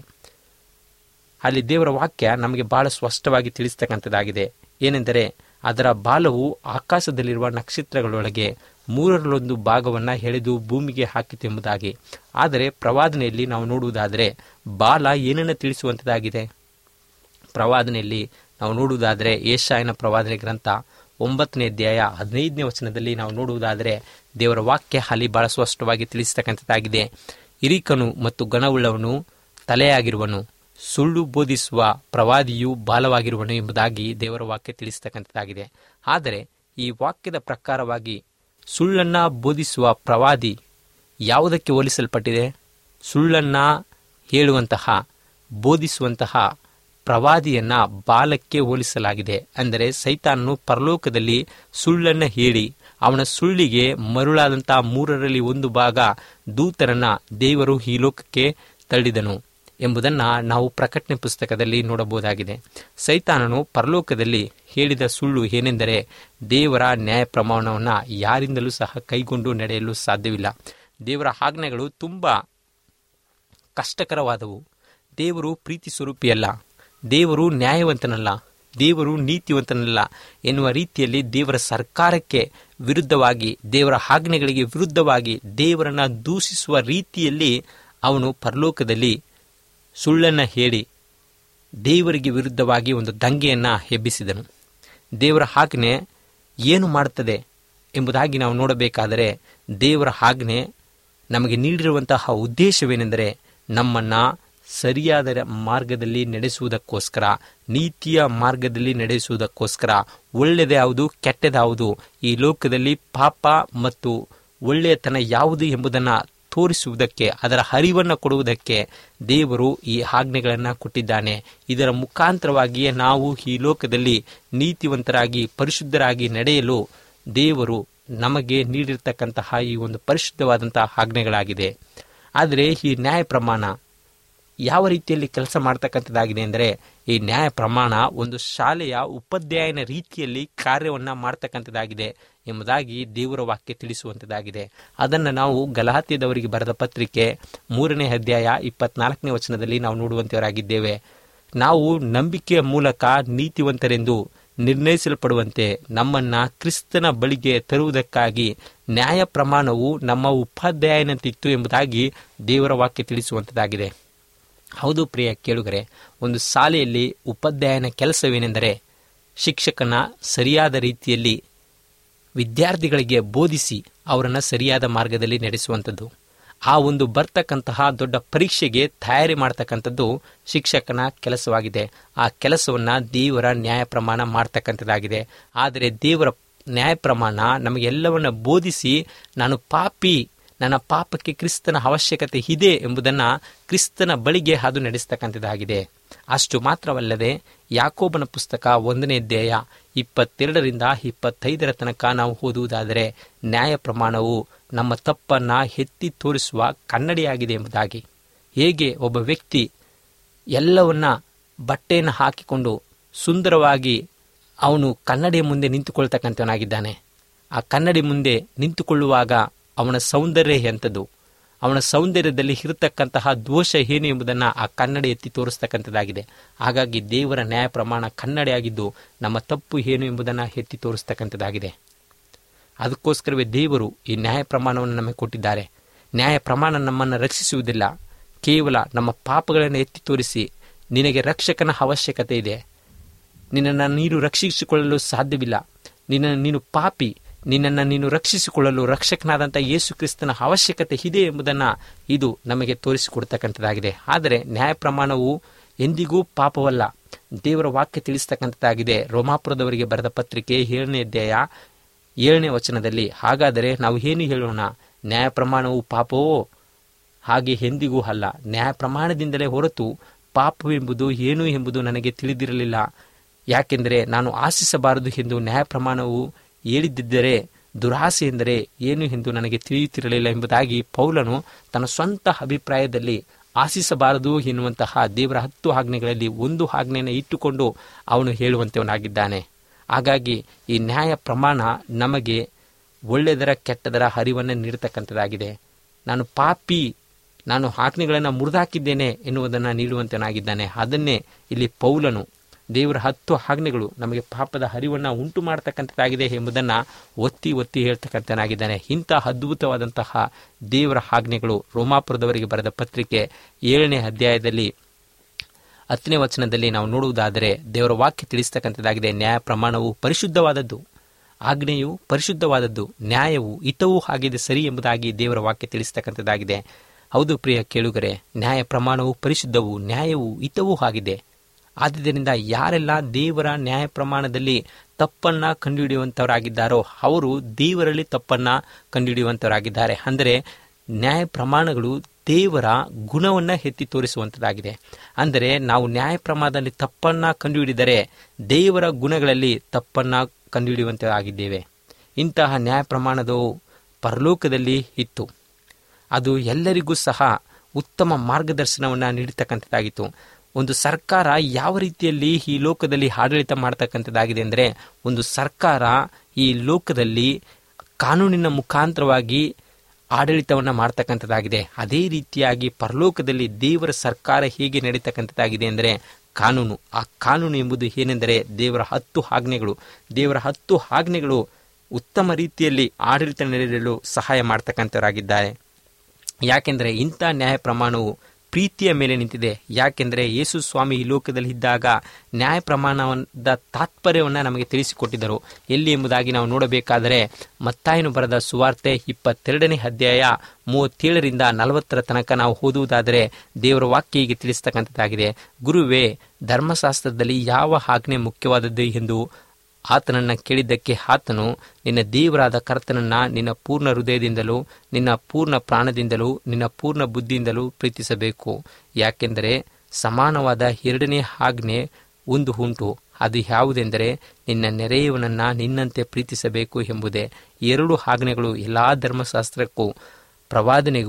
ಅಲ್ಲಿ ದೇವರ ವಾಕ್ಯ ನಮಗೆ ಬಹಳ ಸ್ಪಷ್ಟವಾಗಿ ತಿಳಿಸ್ತಕ್ಕಂಥದ್ದಾಗಿದೆ ಏನೆಂದರೆ ಅದರ ಬಾಲವು ಆಕಾಶದಲ್ಲಿರುವ ನಕ್ಷತ್ರಗಳೊಳಗೆ ಮೂರರಲ್ಲೊಂದು ಭಾಗವನ್ನು ಎಳೆದು ಭೂಮಿಗೆ ಹಾಕಿತೆಂಬುದಾಗಿ ಆದರೆ ಪ್ರವಾದನೆಯಲ್ಲಿ ನಾವು ನೋಡುವುದಾದರೆ ಬಾಲ ಏನನ್ನು ತಿಳಿಸುವಂಥದ್ದಾಗಿದೆ ಪ್ರವಾದನೆಯಲ್ಲಿ ನಾವು ನೋಡುವುದಾದರೆ ಏಷಾಯನ ಪ್ರವಾದನೆ ಗ್ರಂಥ ಒಂಬತ್ತನೇ ಅಧ್ಯಾಯ ಹದಿನೈದನೇ ವಚನದಲ್ಲಿ ನಾವು ನೋಡುವುದಾದರೆ ದೇವರ ವಾಕ್ಯ ಅಲ್ಲಿ ಬಹಳ ಸ್ಪಷ್ಟವಾಗಿ ತಿಳಿಸತಕ್ಕಂಥದ್ದಾಗಿದೆ ಹಿರಿಕನು ಮತ್ತು ಗಣವುಳ್ಳವನು ತಲೆಯಾಗಿರುವನು ಸುಳ್ಳು ಬೋಧಿಸುವ ಪ್ರವಾದಿಯು ಬಾಲವಾಗಿರುವನು ಎಂಬುದಾಗಿ ದೇವರ ವಾಕ್ಯ ತಿಳಿಸತಕ್ಕಂಥದ್ದಾಗಿದೆ ಆದರೆ ಈ ವಾಕ್ಯದ ಪ್ರಕಾರವಾಗಿ ಸುಳ್ಳನ್ನ ಬೋಧಿಸುವ ಪ್ರವಾದಿ ಯಾವುದಕ್ಕೆ ಹೋಲಿಸಲ್ಪಟ್ಟಿದೆ ಸುಳ್ಳನ್ನ ಹೇಳುವಂತಹ ಬೋಧಿಸುವಂತಹ ಪ್ರವಾದಿಯನ್ನ ಬಾಲಕ್ಕೆ ಹೋಲಿಸಲಾಗಿದೆ ಅಂದರೆ ಸೈತಾನನು ಪರಲೋಕದಲ್ಲಿ ಸುಳ್ಳನ್ನ ಹೇಳಿ ಅವನ ಸುಳ್ಳಿಗೆ ಮರುಳಾದಂತಹ ಮೂರರಲ್ಲಿ ಒಂದು ಭಾಗ ದೂತರನ್ನ ದೇವರು ಈ ಲೋಕಕ್ಕೆ ತಳ್ಳಿದನು ಎಂಬುದನ್ನು ನಾವು ಪ್ರಕಟಣೆ ಪುಸ್ತಕದಲ್ಲಿ ನೋಡಬಹುದಾಗಿದೆ ಸೈತಾನನು ಪರಲೋಕದಲ್ಲಿ ಹೇಳಿದ ಸುಳ್ಳು ಏನೆಂದರೆ ದೇವರ ನ್ಯಾಯ ಪ್ರಮಾಣವನ್ನು ಯಾರಿಂದಲೂ ಸಹ ಕೈಗೊಂಡು ನಡೆಯಲು ಸಾಧ್ಯವಿಲ್ಲ ದೇವರ ಆಜ್ಞೆಗಳು ತುಂಬ ಕಷ್ಟಕರವಾದವು ದೇವರು ಪ್ರೀತಿ ಸ್ವರೂಪಿಯಲ್ಲ ದೇವರು ನ್ಯಾಯವಂತನಲ್ಲ ದೇವರು ನೀತಿವಂತನಲ್ಲ ಎನ್ನುವ ರೀತಿಯಲ್ಲಿ ದೇವರ ಸರ್ಕಾರಕ್ಕೆ ವಿರುದ್ಧವಾಗಿ ದೇವರ ಆಜ್ಞೆಗಳಿಗೆ ವಿರುದ್ಧವಾಗಿ ದೇವರನ್ನ ದೂಷಿಸುವ ರೀತಿಯಲ್ಲಿ ಅವನು ಪರಲೋಕದಲ್ಲಿ ಸುಳ್ಳನ್ನು ಹೇಳಿ ದೇವರಿಗೆ ವಿರುದ್ಧವಾಗಿ ಒಂದು ದಂಗೆಯನ್ನು ಎಬ್ಬಿಸಿದನು ದೇವರ ಆಜ್ಞೆ ಏನು ಮಾಡುತ್ತದೆ ಎಂಬುದಾಗಿ ನಾವು ನೋಡಬೇಕಾದರೆ ದೇವರ ಆಜ್ಞೆ ನಮಗೆ ನೀಡಿರುವಂತಹ ಉದ್ದೇಶವೇನೆಂದರೆ ನಮ್ಮನ್ನು ಸರಿಯಾದ ಮಾರ್ಗದಲ್ಲಿ ನಡೆಸುವುದಕ್ಕೋಸ್ಕರ ನೀತಿಯ ಮಾರ್ಗದಲ್ಲಿ ನಡೆಸುವುದಕ್ಕೋಸ್ಕರ ಒಳ್ಳೆಯದ್ಯಾವುದು ಕೆಟ್ಟದ್ಯಾವುದು ಈ ಲೋಕದಲ್ಲಿ ಪಾಪ ಮತ್ತು ಒಳ್ಳೆಯತನ ಯಾವುದು ಎಂಬುದನ್ನು ತೋರಿಸುವುದಕ್ಕೆ ಅದರ ಹರಿವನ್ನು ಕೊಡುವುದಕ್ಕೆ ದೇವರು ಈ ಆಜ್ಞೆಗಳನ್ನು ಕೊಟ್ಟಿದ್ದಾನೆ ಇದರ ಮುಖಾಂತರವಾಗಿಯೇ ನಾವು ಈ ಲೋಕದಲ್ಲಿ ನೀತಿವಂತರಾಗಿ ಪರಿಶುದ್ಧರಾಗಿ ನಡೆಯಲು ದೇವರು ನಮಗೆ ನೀಡಿರ್ತಕ್ಕಂತಹ ಈ ಒಂದು ಪರಿಶುದ್ಧವಾದಂತಹ ಆಜ್ಞೆಗಳಾಗಿದೆ ಆದರೆ ಈ ನ್ಯಾಯ ಪ್ರಮಾಣ ಯಾವ ರೀತಿಯಲ್ಲಿ ಕೆಲಸ ಮಾಡ್ತಕ್ಕಂಥದ್ದಾಗಿದೆ ಅಂದರೆ ಈ ನ್ಯಾಯ ಪ್ರಮಾಣ ಒಂದು ಶಾಲೆಯ ಉಪಾಧ್ಯಾಯನ ರೀತಿಯಲ್ಲಿ ಕಾರ್ಯವನ್ನು ಮಾಡ್ತಕ್ಕಂಥದ್ದಾಗಿದೆ ಎಂಬುದಾಗಿ ದೇವರ ವಾಕ್ಯ ತಿಳಿಸುವಂಥದ್ದಾಗಿದೆ ಅದನ್ನು ನಾವು ಗಲಾತ್ಯದವರಿಗೆ ಬರೆದ ಪತ್ರಿಕೆ ಮೂರನೇ ಅಧ್ಯಾಯ ಇಪ್ಪತ್ನಾಲ್ಕನೇ ವಚನದಲ್ಲಿ ನಾವು ನೋಡುವಂತವರಾಗಿದ್ದೇವೆ ನಾವು ನಂಬಿಕೆಯ ಮೂಲಕ ನೀತಿವಂತರೆಂದು ನಿರ್ಣಯಿಸಲ್ಪಡುವಂತೆ ನಮ್ಮನ್ನ ಕ್ರಿಸ್ತನ ಬಳಿಗೆ ತರುವುದಕ್ಕಾಗಿ ನ್ಯಾಯ ಪ್ರಮಾಣವು ನಮ್ಮ ಉಪಾಧ್ಯಾಯನಂತಿತ್ತು ಎಂಬುದಾಗಿ ದೇವರ ವಾಕ್ಯ ತಿಳಿಸುವಂಥದ್ದಾಗಿದೆ ಹೌದು ಪ್ರಿಯ ಕೇಳುಗರೆ ಒಂದು ಶಾಲೆಯಲ್ಲಿ ಉಪಾಧ್ಯಾಯನ ಕೆಲಸವೇನೆಂದರೆ ಶಿಕ್ಷಕನ ಸರಿಯಾದ ರೀತಿಯಲ್ಲಿ ವಿದ್ಯಾರ್ಥಿಗಳಿಗೆ ಬೋಧಿಸಿ ಅವರನ್ನು ಸರಿಯಾದ ಮಾರ್ಗದಲ್ಲಿ ನಡೆಸುವಂಥದ್ದು ಆ ಒಂದು ಬರ್ತಕ್ಕಂತಹ ದೊಡ್ಡ ಪರೀಕ್ಷೆಗೆ ತಯಾರಿ ಮಾಡ್ತಕ್ಕಂಥದ್ದು ಶಿಕ್ಷಕನ ಕೆಲಸವಾಗಿದೆ ಆ ಕೆಲಸವನ್ನು ದೇವರ ನ್ಯಾಯ ಪ್ರಮಾಣ ಮಾಡ್ತಕ್ಕಂಥದ್ದಾಗಿದೆ ಆದರೆ ದೇವರ ನ್ಯಾಯ ಪ್ರಮಾಣ ನಮಗೆಲ್ಲವನ್ನ ಬೋಧಿಸಿ ನಾನು ಪಾಪಿ ನನ್ನ ಪಾಪಕ್ಕೆ ಕ್ರಿಸ್ತನ ಅವಶ್ಯಕತೆ ಇದೆ ಎಂಬುದನ್ನು ಕ್ರಿಸ್ತನ ಬಳಿಗೆ ಅದು ನಡೆಸ್ತಕ್ಕಂಥದ್ದಾಗಿದೆ ಅಷ್ಟು ಮಾತ್ರವಲ್ಲದೆ ಯಾಕೋಬನ ಪುಸ್ತಕ ಒಂದನೇ ಅಧ್ಯಾಯ ಇಪ್ಪತ್ತೆರಡರಿಂದ ಇಪ್ಪತ್ತೈದರ ತನಕ ನಾವು ಓದುವುದಾದರೆ ನ್ಯಾಯ ಪ್ರಮಾಣವು ನಮ್ಮ ತಪ್ಪನ್ನ ಎತ್ತಿ ತೋರಿಸುವ ಕನ್ನಡಿಯಾಗಿದೆ ಎಂಬುದಾಗಿ ಹೇಗೆ ಒಬ್ಬ ವ್ಯಕ್ತಿ ಎಲ್ಲವನ್ನ ಬಟ್ಟೆಯನ್ನು ಹಾಕಿಕೊಂಡು ಸುಂದರವಾಗಿ ಅವನು ಕನ್ನಡಿಯ ಮುಂದೆ ನಿಂತುಕೊಳ್ತಕ್ಕಂಥವನಾಗಿದ್ದಾನೆ ಆ ಕನ್ನಡಿ ಮುಂದೆ ನಿಂತುಕೊಳ್ಳುವಾಗ ಅವನ ಸೌಂದರ್ಯ ಎಂಥದ್ದು ಅವನ ಸೌಂದರ್ಯದಲ್ಲಿ ಇರತಕ್ಕಂತಹ ದೋಷ ಏನು ಎಂಬುದನ್ನು ಆ ಕನ್ನಡಿ ಎತ್ತಿ ತೋರಿಸ್ತಕ್ಕಂಥದ್ದಾಗಿದೆ ಹಾಗಾಗಿ ದೇವರ ನ್ಯಾಯ ಪ್ರಮಾಣ ಕನ್ನಡಿಯಾಗಿದ್ದು ನಮ್ಮ ತಪ್ಪು ಏನು ಎಂಬುದನ್ನು ಎತ್ತಿ ತೋರಿಸ್ತಕ್ಕಂಥದ್ದಾಗಿದೆ ಅದಕ್ಕೋಸ್ಕರವೇ ದೇವರು ಈ ನ್ಯಾಯ ಪ್ರಮಾಣವನ್ನು ನಮಗೆ ಕೊಟ್ಟಿದ್ದಾರೆ ನ್ಯಾಯ ಪ್ರಮಾಣ ನಮ್ಮನ್ನು ರಕ್ಷಿಸುವುದಿಲ್ಲ ಕೇವಲ ನಮ್ಮ ಪಾಪಗಳನ್ನು ಎತ್ತಿ ತೋರಿಸಿ ನಿನಗೆ ರಕ್ಷಕನ ಅವಶ್ಯಕತೆ ಇದೆ ನಿನ್ನನ್ನು ನೀನು ರಕ್ಷಿಸಿಕೊಳ್ಳಲು ಸಾಧ್ಯವಿಲ್ಲ ನಿನ್ನ ನೀನು ಪಾಪಿ ನಿನ್ನನ್ನು ನೀನು ರಕ್ಷಿಸಿಕೊಳ್ಳಲು ರಕ್ಷಕನಾದಂಥ ಯೇಸು ಕ್ರಿಸ್ತನ ಅವಶ್ಯಕತೆ ಇದೆ ಎಂಬುದನ್ನು ಇದು ನಮಗೆ ತೋರಿಸಿಕೊಡ್ತಕ್ಕಂಥದ್ದಾಗಿದೆ ಆದರೆ ನ್ಯಾಯ ಪ್ರಮಾಣವು ಎಂದಿಗೂ ಪಾಪವಲ್ಲ ದೇವರ ವಾಕ್ಯ ತಿಳಿಸ್ತಕ್ಕಂಥದ್ದಾಗಿದೆ ರೋಮಾಪುರದವರಿಗೆ ಬರೆದ ಪತ್ರಿಕೆ ಏಳನೇ ಅಧ್ಯಾಯ ಏಳನೇ ವಚನದಲ್ಲಿ ಹಾಗಾದರೆ ನಾವು ಏನು ಹೇಳೋಣ ನ್ಯಾಯ ಪ್ರಮಾಣವು ಪಾಪವೋ ಹಾಗೆ ಎಂದಿಗೂ ಅಲ್ಲ ನ್ಯಾಯ ಪ್ರಮಾಣದಿಂದಲೇ ಹೊರತು ಪಾಪವೆಂಬುದು ಏನು ಎಂಬುದು ನನಗೆ ತಿಳಿದಿರಲಿಲ್ಲ ಯಾಕೆಂದರೆ ನಾನು ಆಶಿಸಬಾರದು ಎಂದು ನ್ಯಾಯ ಪ್ರಮಾಣವು ಹೇಳಿದ್ದರೆ ದುರಾಸೆ ಎಂದರೆ ಏನು ಎಂದು ನನಗೆ ತಿಳಿಯುತ್ತಿರಲಿಲ್ಲ ಎಂಬುದಾಗಿ ಪೌಲನು ತನ್ನ ಸ್ವಂತ ಅಭಿಪ್ರಾಯದಲ್ಲಿ ಆಶಿಸಬಾರದು ಎನ್ನುವಂತಹ ದೇವರ ಹತ್ತು ಆಜ್ಞೆಗಳಲ್ಲಿ ಒಂದು ಆಜ್ಞೆಯನ್ನು ಇಟ್ಟುಕೊಂಡು ಅವನು ಹೇಳುವಂತವನಾಗಿದ್ದಾನೆ ಹಾಗಾಗಿ ಈ ನ್ಯಾಯ ಪ್ರಮಾಣ ನಮಗೆ ಒಳ್ಳೆಯದರ ಕೆಟ್ಟದರ ಹರಿವನ್ನು ನೀಡತಕ್ಕಂಥದ್ದಾಗಿದೆ ನಾನು ಪಾಪಿ ನಾನು ಆಜ್ಞೆಗಳನ್ನು ಮುರಿದಾಕಿದ್ದೇನೆ ಎನ್ನುವುದನ್ನು ನೀಡುವಂತನಾಗಿದ್ದಾನೆ ಅದನ್ನೇ ಇಲ್ಲಿ ಪೌಲನು ದೇವರ ಹತ್ತು ಆಜ್ಞೆಗಳು ನಮಗೆ ಪಾಪದ ಹರಿವನ್ನು ಉಂಟು ಮಾಡತಕ್ಕಂಥದ್ದಾಗಿದೆ ಎಂಬುದನ್ನು ಒತ್ತಿ ಒತ್ತಿ ಹೇಳ್ತಕ್ಕಂಥನಾಗಿದ್ದಾನೆ ಇಂಥ ಅದ್ಭುತವಾದಂತಹ ದೇವರ ಆಜ್ಞೆಗಳು ರೋಮಾಪುರದವರಿಗೆ ಬರೆದ ಪತ್ರಿಕೆ ಏಳನೇ ಅಧ್ಯಾಯದಲ್ಲಿ ಹತ್ತನೇ ವಚನದಲ್ಲಿ ನಾವು ನೋಡುವುದಾದರೆ ದೇವರ ವಾಕ್ಯ ತಿಳಿಸ್ತಕ್ಕಂಥದ್ದಾಗಿದೆ ನ್ಯಾಯ ಪ್ರಮಾಣವು ಪರಿಶುದ್ಧವಾದದ್ದು ಆಜ್ಞೆಯು ಪರಿಶುದ್ಧವಾದದ್ದು ನ್ಯಾಯವು ಹಿತವೂ ಆಗಿದೆ ಸರಿ ಎಂಬುದಾಗಿ ದೇವರ ವಾಕ್ಯ ತಿಳಿಸ್ತಕ್ಕಂಥದ್ದಾಗಿದೆ ಹೌದು ಪ್ರಿಯ ಕೇಳುಗರೆ ನ್ಯಾಯ ಪ್ರಮಾಣವು ಪರಿಶುದ್ಧವು ನ್ಯಾಯವು ಹಿತವೂ ಆಗಿದೆ ಆದ್ದರಿಂದ ಯಾರೆಲ್ಲ ದೇವರ ನ್ಯಾಯ ಪ್ರಮಾಣದಲ್ಲಿ ತಪ್ಪನ್ನ ಕಂಡುಹಿಡಿಯುವಂಥವರಾಗಿದ್ದಾರೋ ಅವರು ದೇವರಲ್ಲಿ ತಪ್ಪನ್ನ ಕಂಡುಹಿಡಿಯುವಂಥವರಾಗಿದ್ದಾರೆ ಅಂದರೆ ನ್ಯಾಯ ಪ್ರಮಾಣಗಳು ದೇವರ ಗುಣವನ್ನು ಎತ್ತಿ ತೋರಿಸುವಂಥದ್ದಾಗಿದೆ ಅಂದರೆ ನಾವು ನ್ಯಾಯ ಪ್ರಮಾಣದಲ್ಲಿ ತಪ್ಪನ್ನ ಕಂಡುಹಿಡಿದರೆ ದೇವರ ಗುಣಗಳಲ್ಲಿ ತಪ್ಪನ್ನ ಕಂಡುಹಿಡಿಯುವಂತಾಗಿದ್ದೇವೆ ಇಂತಹ ನ್ಯಾಯ ಪ್ರಮಾಣದವು ಪರಲೋಕದಲ್ಲಿ ಇತ್ತು ಅದು ಎಲ್ಲರಿಗೂ ಸಹ ಉತ್ತಮ ಮಾರ್ಗದರ್ಶನವನ್ನು ನೀಡತಕ್ಕಂಥದ್ದಾಗಿತ್ತು ಒಂದು ಸರ್ಕಾರ ಯಾವ ರೀತಿಯಲ್ಲಿ ಈ ಲೋಕದಲ್ಲಿ ಆಡಳಿತ ಮಾಡ್ತಕ್ಕಂಥದ್ದಾಗಿದೆ ಅಂದರೆ ಒಂದು ಸರ್ಕಾರ ಈ ಲೋಕದಲ್ಲಿ ಕಾನೂನಿನ ಮುಖಾಂತರವಾಗಿ ಆಡಳಿತವನ್ನು ಮಾಡ್ತಕ್ಕಂಥದ್ದಾಗಿದೆ ಅದೇ ರೀತಿಯಾಗಿ ಪರಲೋಕದಲ್ಲಿ ದೇವರ ಸರ್ಕಾರ ಹೇಗೆ ನಡೀತಕ್ಕಂಥದ್ದಾಗಿದೆ ಅಂದರೆ ಕಾನೂನು ಆ ಕಾನೂನು ಎಂಬುದು ಏನೆಂದರೆ ದೇವರ ಹತ್ತು ಆಜ್ಞೆಗಳು ದೇವರ ಹತ್ತು ಆಜ್ಞೆಗಳು ಉತ್ತಮ ರೀತಿಯಲ್ಲಿ ಆಡಳಿತ ನಡೆಯಲು ಸಹಾಯ ಮಾಡ್ತಕ್ಕಂಥವರಾಗಿದ್ದಾರೆ ಯಾಕೆಂದರೆ ಇಂಥ ನ್ಯಾಯ ಪ್ರಮಾಣವು ಪ್ರೀತಿಯ ಮೇಲೆ ನಿಂತಿದೆ ಯಾಕೆಂದರೆ ಯೇಸು ಸ್ವಾಮಿ ಈ ಲೋಕದಲ್ಲಿ ಇದ್ದಾಗ ನ್ಯಾಯ ಪ್ರಮಾಣದ ತಾತ್ಪರ್ಯವನ್ನು ನಮಗೆ ತಿಳಿಸಿಕೊಟ್ಟಿದ್ದರು ಎಲ್ಲಿ ಎಂಬುದಾಗಿ ನಾವು ನೋಡಬೇಕಾದರೆ ಮತ್ತಾಯನು ಬರೆದ ಸುವಾರ್ತೆ ಇಪ್ಪತ್ತೆರಡನೇ ಅಧ್ಯಾಯ ಮೂವತ್ತೇಳರಿಂದ ನಲವತ್ತರ ತನಕ ನಾವು ಓದುವುದಾದರೆ ದೇವರ ವಾಕ್ಯ ಹೀಗೆ ತಿಳಿಸ್ತಕ್ಕಂಥದ್ದಾಗಿದೆ ಗುರುವೇ ಧರ್ಮಶಾಸ್ತ್ರದಲ್ಲಿ ಯಾವ ಆಜ್ಞೆ ಮುಖ್ಯವಾದದ್ದು ಎಂದು ಆತನನ್ನು ಕೇಳಿದ್ದಕ್ಕೆ ಆತನು ನಿನ್ನ ದೇವರಾದ ಕರ್ತನನ್ನ ನಿನ್ನ ಪೂರ್ಣ ಹೃದಯದಿಂದಲೂ ನಿನ್ನ ಪೂರ್ಣ ಪ್ರಾಣದಿಂದಲೂ ನಿನ್ನ ಪೂರ್ಣ ಬುದ್ಧಿಯಿಂದಲೂ ಪ್ರೀತಿಸಬೇಕು ಯಾಕೆಂದರೆ ಸಮಾನವಾದ ಎರಡನೇ ಆಜ್ಞೆ ಒಂದು ಉಂಟು ಅದು ಯಾವುದೆಂದರೆ ನಿನ್ನ ನೆರೆಯವನನ್ನ ನಿನ್ನಂತೆ ಪ್ರೀತಿಸಬೇಕು ಎಂಬುದೇ ಎರಡು ಆಜ್ಞೆಗಳು ಎಲ್ಲ ಧರ್ಮಶಾಸ್ತ್ರಕ್ಕೂ ಪ್ರವಾದನೆಗೂ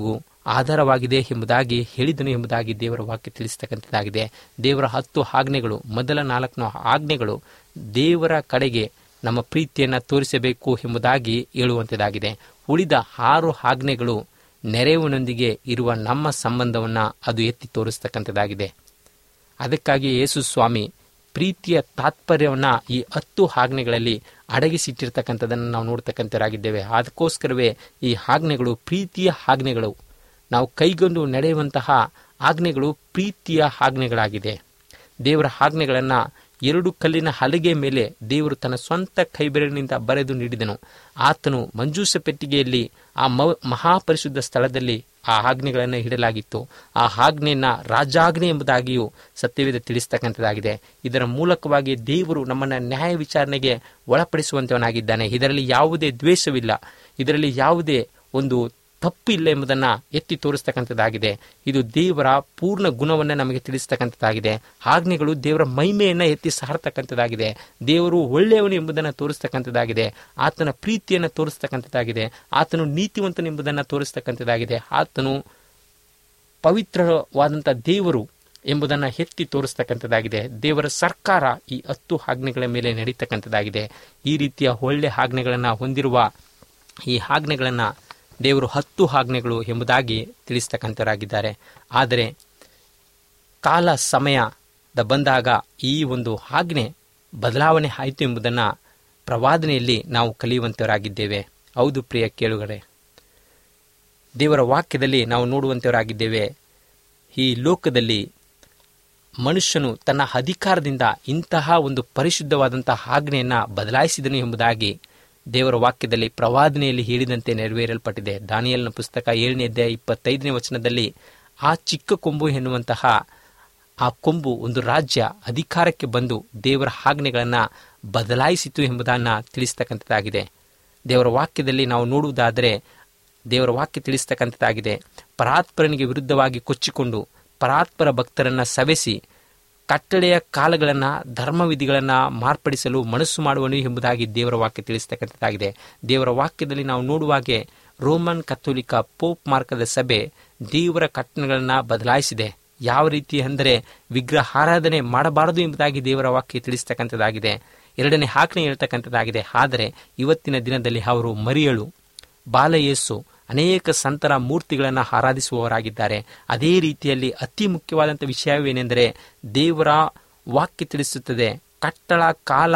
ಆಧಾರವಾಗಿದೆ ಎಂಬುದಾಗಿ ಹೇಳಿದನು ಎಂಬುದಾಗಿ ದೇವರ ವಾಕ್ಯ ತಿಳಿಸ್ತಕ್ಕಂಥದ್ದಾಗಿದೆ ದೇವರ ಹತ್ತು ಆಜ್ಞೆಗಳು ಮೊದಲ ನಾಲ್ಕು ಆಜ್ಞೆಗಳು ದೇವರ ಕಡೆಗೆ ನಮ್ಮ ಪ್ರೀತಿಯನ್ನು ತೋರಿಸಬೇಕು ಎಂಬುದಾಗಿ ಹೇಳುವಂಥದ್ದಾಗಿದೆ ಉಳಿದ ಆರು ಆಜ್ಞೆಗಳು ನೆರವಿನೊಂದಿಗೆ ಇರುವ ನಮ್ಮ ಸಂಬಂಧವನ್ನು ಅದು ಎತ್ತಿ ತೋರಿಸ್ತಕ್ಕಂಥದ್ದಾಗಿದೆ ಅದಕ್ಕಾಗಿ ಯೇಸು ಸ್ವಾಮಿ ಪ್ರೀತಿಯ ತಾತ್ಪರ್ಯವನ್ನು ಈ ಹತ್ತು ಆಜ್ಞೆಗಳಲ್ಲಿ ಅಡಗಿಸಿಟ್ಟಿರ್ತಕ್ಕಂಥದ್ದನ್ನು ನಾವು ನೋಡ್ತಕ್ಕಂಥರಾಗಿದ್ದೇವೆ ಅದಕ್ಕೋಸ್ಕರವೇ ಈ ಆಜ್ಞೆಗಳು ಪ್ರೀತಿಯ ಆಜ್ಞೆಗಳು ನಾವು ಕೈಗೊಂಡು ನಡೆಯುವಂತಹ ಆಜ್ಞೆಗಳು ಪ್ರೀತಿಯ ಆಜ್ಞೆಗಳಾಗಿದೆ ದೇವರ ಆಜ್ಞೆಗಳನ್ನು ಎರಡು ಕಲ್ಲಿನ ಹಲಗೆ ಮೇಲೆ ದೇವರು ತನ್ನ ಸ್ವಂತ ಕೈಬೆರಳಿನಿಂದ ಬರೆದು ನೀಡಿದನು ಆತನು ಮಂಜೂಷ ಪೆಟ್ಟಿಗೆಯಲ್ಲಿ ಆ ಮ- ಮಹಾಪರಿಶುದ್ಧ ಸ್ಥಳದಲ್ಲಿ ಆ ಆಜ್ಞೆಗಳನ್ನು ಇಡಲಾಗಿತ್ತು ಆ ಆಜ್ಞೆಯನ್ನ ರಾಜಾಜ್ಞೆ ಎಂಬುದಾಗಿಯೂ ಸತ್ಯವೇದ ತಿಳಿಸ್ತಕ್ಕಂಥದ್ದಾಗಿದೆ ಇದರ ಮೂಲಕವಾಗಿ ದೇವರು ನಮ್ಮನ್ನು ನ್ಯಾಯ ವಿಚಾರಣೆಗೆ ಒಳಪಡಿಸುವಂತವನಾಗಿದ್ದಾನೆ ಇದರಲ್ಲಿ ಯಾವುದೇ ದ್ವೇಷವಿಲ್ಲ ಇದರಲ್ಲಿ ಯಾವುದೇ ಒಂದು ತಪ್ಪಿಲ್ಲ ಎಂಬುದನ್ನು ಎತ್ತಿ ತೋರಿಸ್ತಕ್ಕಂಥದ್ದಾಗಿದೆ ಇದು ದೇವರ ಪೂರ್ಣ ಗುಣವನ್ನು ನಮಗೆ ತಿಳಿಸ್ತಕ್ಕಂಥದ್ದಾಗಿದೆ ಆಜ್ಞೆಗಳು ದೇವರ ಮಹಿಮೆಯನ್ನು ಎತ್ತಿ ಸಾರತಕ್ಕಂಥದ್ದಾಗಿದೆ ದೇವರು ಒಳ್ಳೆಯವನು ಎಂಬುದನ್ನು ತೋರಿಸ್ತಕ್ಕಂಥದ್ದಾಗಿದೆ ಆತನ ಪ್ರೀತಿಯನ್ನು ತೋರಿಸ್ತಕ್ಕಂಥದ್ದಾಗಿದೆ ಆತನು ನೀತಿವಂತನು ಎಂಬುದನ್ನು ತೋರಿಸ್ತಕ್ಕಂಥದ್ದಾಗಿದೆ ಆತನು ಪವಿತ್ರವಾದಂಥ ದೇವರು ಎಂಬುದನ್ನು ಎತ್ತಿ ತೋರಿಸ್ತಕ್ಕಂಥದ್ದಾಗಿದೆ ದೇವರ ಸರ್ಕಾರ ಈ ಹತ್ತು ಆಜ್ಞೆಗಳ ಮೇಲೆ ನಡೀತಕ್ಕಂಥದ್ದಾಗಿದೆ ಈ ರೀತಿಯ ಒಳ್ಳೆ ಆಜ್ಞೆಗಳನ್ನು ಹೊಂದಿರುವ ಈ ಆಜ್ಞೆಗಳನ್ನು ದೇವರು ಹತ್ತು ಆಜ್ಞೆಗಳು ಎಂಬುದಾಗಿ ತಿಳಿಸ್ತಕ್ಕಂಥವರಾಗಿದ್ದಾರೆ ಆದರೆ ಕಾಲ ಸಮಯದ ಬಂದಾಗ ಈ ಒಂದು ಆಜ್ಞೆ ಬದಲಾವಣೆ ಆಯಿತು ಎಂಬುದನ್ನು ಪ್ರವಾದನೆಯಲ್ಲಿ ನಾವು ಕಲಿಯುವಂಥವರಾಗಿದ್ದೇವೆ ಹೌದು ಪ್ರಿಯ ಕೇಳುಗರೆ ದೇವರ ವಾಕ್ಯದಲ್ಲಿ ನಾವು ನೋಡುವಂಥವರಾಗಿದ್ದೇವೆ ಈ ಲೋಕದಲ್ಲಿ ಮನುಷ್ಯನು ತನ್ನ ಅಧಿಕಾರದಿಂದ ಇಂತಹ ಒಂದು ಪರಿಶುದ್ಧವಾದಂತಹ ಆಜ್ಞೆಯನ್ನು ಬದಲಾಯಿಸಿದನು ಎಂಬುದಾಗಿ ದೇವರ ವಾಕ್ಯದಲ್ಲಿ ಪ್ರವಾದನೆಯಲ್ಲಿ ಹೇಳಿದಂತೆ ನೆರವೇರಲ್ಪಟ್ಟಿದೆ ದಾನಿಯಲ್ನ ಪುಸ್ತಕ ಏಳನೇ ಅಧ್ಯಾಯ ಇಪ್ಪತ್ತೈದನೇ ವಚನದಲ್ಲಿ ಆ ಚಿಕ್ಕ ಕೊಂಬು ಎನ್ನುವಂತಹ ಆ ಕೊಂಬು ಒಂದು ರಾಜ್ಯ ಅಧಿಕಾರಕ್ಕೆ ಬಂದು ದೇವರ ಆಜ್ಞೆಗಳನ್ನು ಬದಲಾಯಿಸಿತು ಎಂಬುದನ್ನು ತಿಳಿಸ್ತಕ್ಕಂಥದ್ದಾಗಿದೆ ದೇವರ ವಾಕ್ಯದಲ್ಲಿ ನಾವು ನೋಡುವುದಾದರೆ ದೇವರ ವಾಕ್ಯ ತಿಳಿಸ್ತಕ್ಕಂಥದ್ದಾಗಿದೆ ಪರಾತ್ಪರನಿಗೆ ವಿರುದ್ಧವಾಗಿ ಕೊಚ್ಚಿಕೊಂಡು ಪರಾತ್ಪರ ಭಕ್ತರನ್ನು ಸವೆಸಿ ಕಟ್ಟಳೆಯ ಕಾಲಗಳನ್ನು ಧರ್ಮವಿಧಿಗಳನ್ನು ಮಾರ್ಪಡಿಸಲು ಮನಸ್ಸು ಮಾಡುವನು ಎಂಬುದಾಗಿ ದೇವರ ವಾಕ್ಯ ತಿಳಿಸ್ತಕ್ಕಂಥದ್ದಾಗಿದೆ ದೇವರ ವಾಕ್ಯದಲ್ಲಿ ನಾವು ನೋಡುವಾಗೆ ರೋಮನ್ ಕಥೋಲಿಕ ಪೋಪ್ ಮಾರ್ಕದ ಸಭೆ ದೇವರ ಕಟ್ಟಣೆಗಳನ್ನು ಬದಲಾಯಿಸಿದೆ ಯಾವ ರೀತಿ ಅಂದರೆ ವಿಗ್ರಹ ಆರಾಧನೆ ಮಾಡಬಾರದು ಎಂಬುದಾಗಿ ದೇವರ ವಾಕ್ಯ ತಿಳಿಸ್ತಕ್ಕಂಥದ್ದಾಗಿದೆ ಎರಡನೇ ಆಜ್ಞೆ ಹೇಳ್ತಕ್ಕಂಥದ್ದಾಗಿದೆ ಆದರೆ ಇವತ್ತಿನ ದಿನದಲ್ಲಿ ಅವರು ಮರಿಯಳು ಬಾಲಯೇಸು ಅನೇಕ ಸಂತರ ಮೂರ್ತಿಗಳನ್ನು ಆರಾಧಿಸುವವರಾಗಿದ್ದಾರೆ ಅದೇ ರೀತಿಯಲ್ಲಿ ಅತಿ ಮುಖ್ಯವಾದಂಥ ವಿಷಯವೇನೆಂದರೆ ದೇವರ ವಾಕ್ಯ ತಿಳಿಸುತ್ತದೆ ಕಟ್ಟಳ ಕಾಲ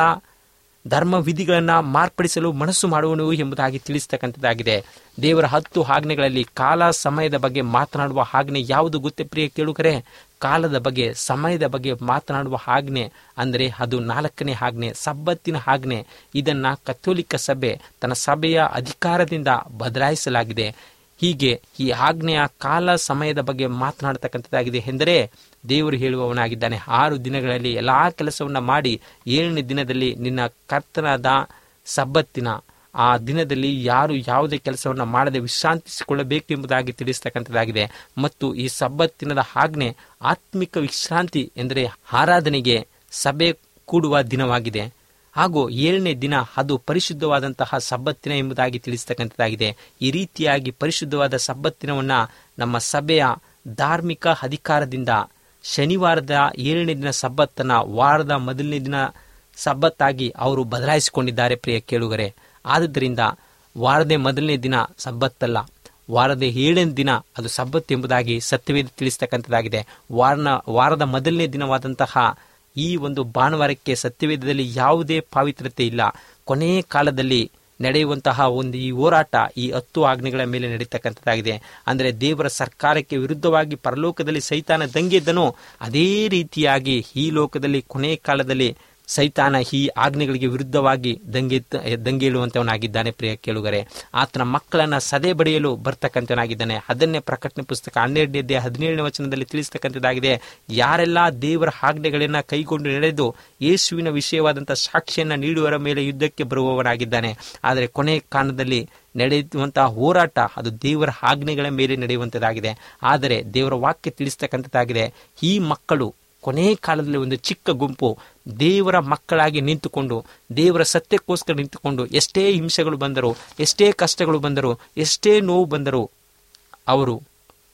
ಧರ್ಮ ವಿಧಿಗಳನ್ನು ಮಾರ್ಪಡಿಸಲು ಮನಸ್ಸು ಮಾಡುವನು ಎಂಬುದಾಗಿ ತಿಳಿಸ್ತಕ್ಕಂಥದ್ದಾಗಿದೆ ದೇವರ ಹತ್ತು ಆಜ್ಞೆಗಳಲ್ಲಿ ಕಾಲ ಸಮಯದ ಬಗ್ಗೆ ಮಾತನಾಡುವ ಆಜ್ಞೆ ಯಾವುದು ಗೊತ್ತೇ ಪ್ರಿಯ ಕೇಳುಗರೆ ಕಾಲದ ಬಗ್ಗೆ ಸಮಯದ ಬಗ್ಗೆ ಮಾತನಾಡುವ ಆಜ್ಞೆ ಅಂದರೆ ಅದು ನಾಲ್ಕನೇ ಆಜ್ಞೆ ಸಬ್ಬತ್ತಿನ ಆಜ್ಞೆ ಇದನ್ನು ಕಥೋಲಿಕ ಸಭೆ ತನ್ನ ಸಭೆಯ ಅಧಿಕಾರದಿಂದ ಬದಲಾಯಿಸಲಾಗಿದೆ ಹೀಗೆ ಈ ಆಜ್ಞೆಯ ಕಾಲ ಸಮಯದ ಬಗ್ಗೆ ಮಾತನಾಡತಕ್ಕಂಥದ್ದಾಗಿದೆ ಎಂದರೆ ದೇವರು ಹೇಳುವವನಾಗಿದ್ದಾನೆ ಆರು ದಿನಗಳಲ್ಲಿ ಎಲ್ಲ ಕೆಲಸವನ್ನು ಮಾಡಿ ಏಳನೇ ದಿನದಲ್ಲಿ ನಿನ್ನ ಕರ್ತನಾದ ಸಬ್ಬತ್ತಿನ ಆ ದಿನದಲ್ಲಿ ಯಾರು ಯಾವುದೇ ಕೆಲಸವನ್ನು ಮಾಡದೆ ವಿಶ್ರಾಂತಿಸಿಕೊಳ್ಳಬೇಕು ಎಂಬುದಾಗಿ ತಿಳಿಸ್ತಕ್ಕಂಥದ್ದಾಗಿದೆ ಮತ್ತು ಈ ಸಬ್ಬತ್ತಿನದ ಆಜ್ಞೆ ಆತ್ಮಿಕ ವಿಶ್ರಾಂತಿ ಎಂದರೆ ಆರಾಧನೆಗೆ ಸಭೆ ಕೂಡುವ ದಿನವಾಗಿದೆ ಹಾಗೂ ಏಳನೇ ದಿನ ಅದು ಪರಿಶುದ್ಧವಾದಂತಹ ಸಬ್ಬತ್ತಿನ ಎಂಬುದಾಗಿ ತಿಳಿಸ್ತಕ್ಕಂಥದ್ದಾಗಿದೆ ಈ ರೀತಿಯಾಗಿ ಪರಿಶುದ್ಧವಾದ ಸಬ್ಬತ್ತಿನವನ್ನು ನಮ್ಮ ಸಭೆಯ ಧಾರ್ಮಿಕ ಅಧಿಕಾರದಿಂದ ಶನಿವಾರದ ಏಳನೇ ದಿನ ಸಬ್ಬತ್ತನ್ನ ವಾರದ ಮೊದಲನೇ ದಿನ ಸಬ್ಬತ್ತಾಗಿ ಅವರು ಬದಲಾಯಿಸಿಕೊಂಡಿದ್ದಾರೆ ಪ್ರಿಯ ಕೇಳುಗರೆ ಆದುದರಿಂದ ವಾರದ ಮೊದಲನೇ ದಿನ ಸಬ್ಬತ್ತಲ್ಲ ವಾರದ ಏಳನೇ ದಿನ ಅದು ಸಬ್ಬತ್ ಎಂಬುದಾಗಿ ಸತ್ಯವೇದ ತಿಳಿಸ್ತಕ್ಕಂಥದ್ದಾಗಿದೆ ವಾರನ ವಾರದ ಮೊದಲನೇ ದಿನವಾದಂತಹ ಈ ಒಂದು ಭಾನುವಾರಕ್ಕೆ ಸತ್ಯವೇದದಲ್ಲಿ ಯಾವುದೇ ಪಾವಿತ್ರತೆ ಇಲ್ಲ ಕೊನೆಯ ಕಾಲದಲ್ಲಿ ನಡೆಯುವಂತಹ ಒಂದು ಈ ಹೋರಾಟ ಈ ಹತ್ತು ಆಜ್ಞೆಗಳ ಮೇಲೆ ನಡೀತಕ್ಕಂಥದ್ದಾಗಿದೆ ಅಂದರೆ ದೇವರ ಸರ್ಕಾರಕ್ಕೆ ವಿರುದ್ಧವಾಗಿ ಪರಲೋಕದಲ್ಲಿ ಸೈತಾನ ದಂಗೆದ್ದನೋ ಅದೇ ರೀತಿಯಾಗಿ ಈ ಲೋಕದಲ್ಲಿ ಕೊನೆಯ ಕಾಲದಲ್ಲಿ ಸೈತಾನ ಈ ಆಜ್ಞೆಗಳಿಗೆ ವಿರುದ್ಧವಾಗಿ ದಂಗೆ ದಂಗೆ ಏಳುವಂತವನಾಗಿದ್ದಾನೆ ಪ್ರಿಯ ಕೇಳುಗರೆ ಆತನ ಮಕ್ಕಳನ್ನ ಸದೆ ಬಡಿಯಲು ಬರ್ತಕ್ಕಂಥವನಾಗಿದ್ದಾನೆ ಅದನ್ನೇ ಪ್ರಕಟಣೆ ಪುಸ್ತಕ ಹನ್ನೆರಡನೇ ಹದಿನೇಳನೇ ವಚನದಲ್ಲಿ ತಿಳಿಸ್ತಕ್ಕಂಥದ್ದಾಗಿದೆ ಯಾರೆಲ್ಲ ದೇವರ ಆಜ್ಞೆಗಳನ್ನ ಕೈಗೊಂಡು ನಡೆದು ಯೇಸುವಿನ ವಿಷಯವಾದಂಥ ಸಾಕ್ಷಿಯನ್ನ ನೀಡುವರ ಮೇಲೆ ಯುದ್ಧಕ್ಕೆ ಬರುವವನಾಗಿದ್ದಾನೆ ಆದರೆ ಕೊನೆಯ ಕಾಲದಲ್ಲಿ ನಡೆಯುವಂತಹ ಹೋರಾಟ ಅದು ದೇವರ ಆಜ್ಞೆಗಳ ಮೇಲೆ ನಡೆಯುವಂಥದ್ದಾಗಿದೆ ಆದರೆ ದೇವರ ವಾಕ್ಯ ತಿಳಿಸ್ತಕ್ಕಂಥದ್ದಾಗಿದೆ ಈ ಮಕ್ಕಳು ಕೊನೆಯ ಕಾಲದಲ್ಲಿ ಒಂದು ಚಿಕ್ಕ ಗುಂಪು ದೇವರ ಮಕ್ಕಳಾಗಿ ನಿಂತುಕೊಂಡು ದೇವರ ಸತ್ಯಕ್ಕೋಸ್ಕರ ನಿಂತುಕೊಂಡು ಎಷ್ಟೇ ಹಿಂಸೆಗಳು ಬಂದರೂ ಎಷ್ಟೇ ಕಷ್ಟಗಳು ಬಂದರೂ ಎಷ್ಟೇ ನೋವು ಬಂದರೂ ಅವರು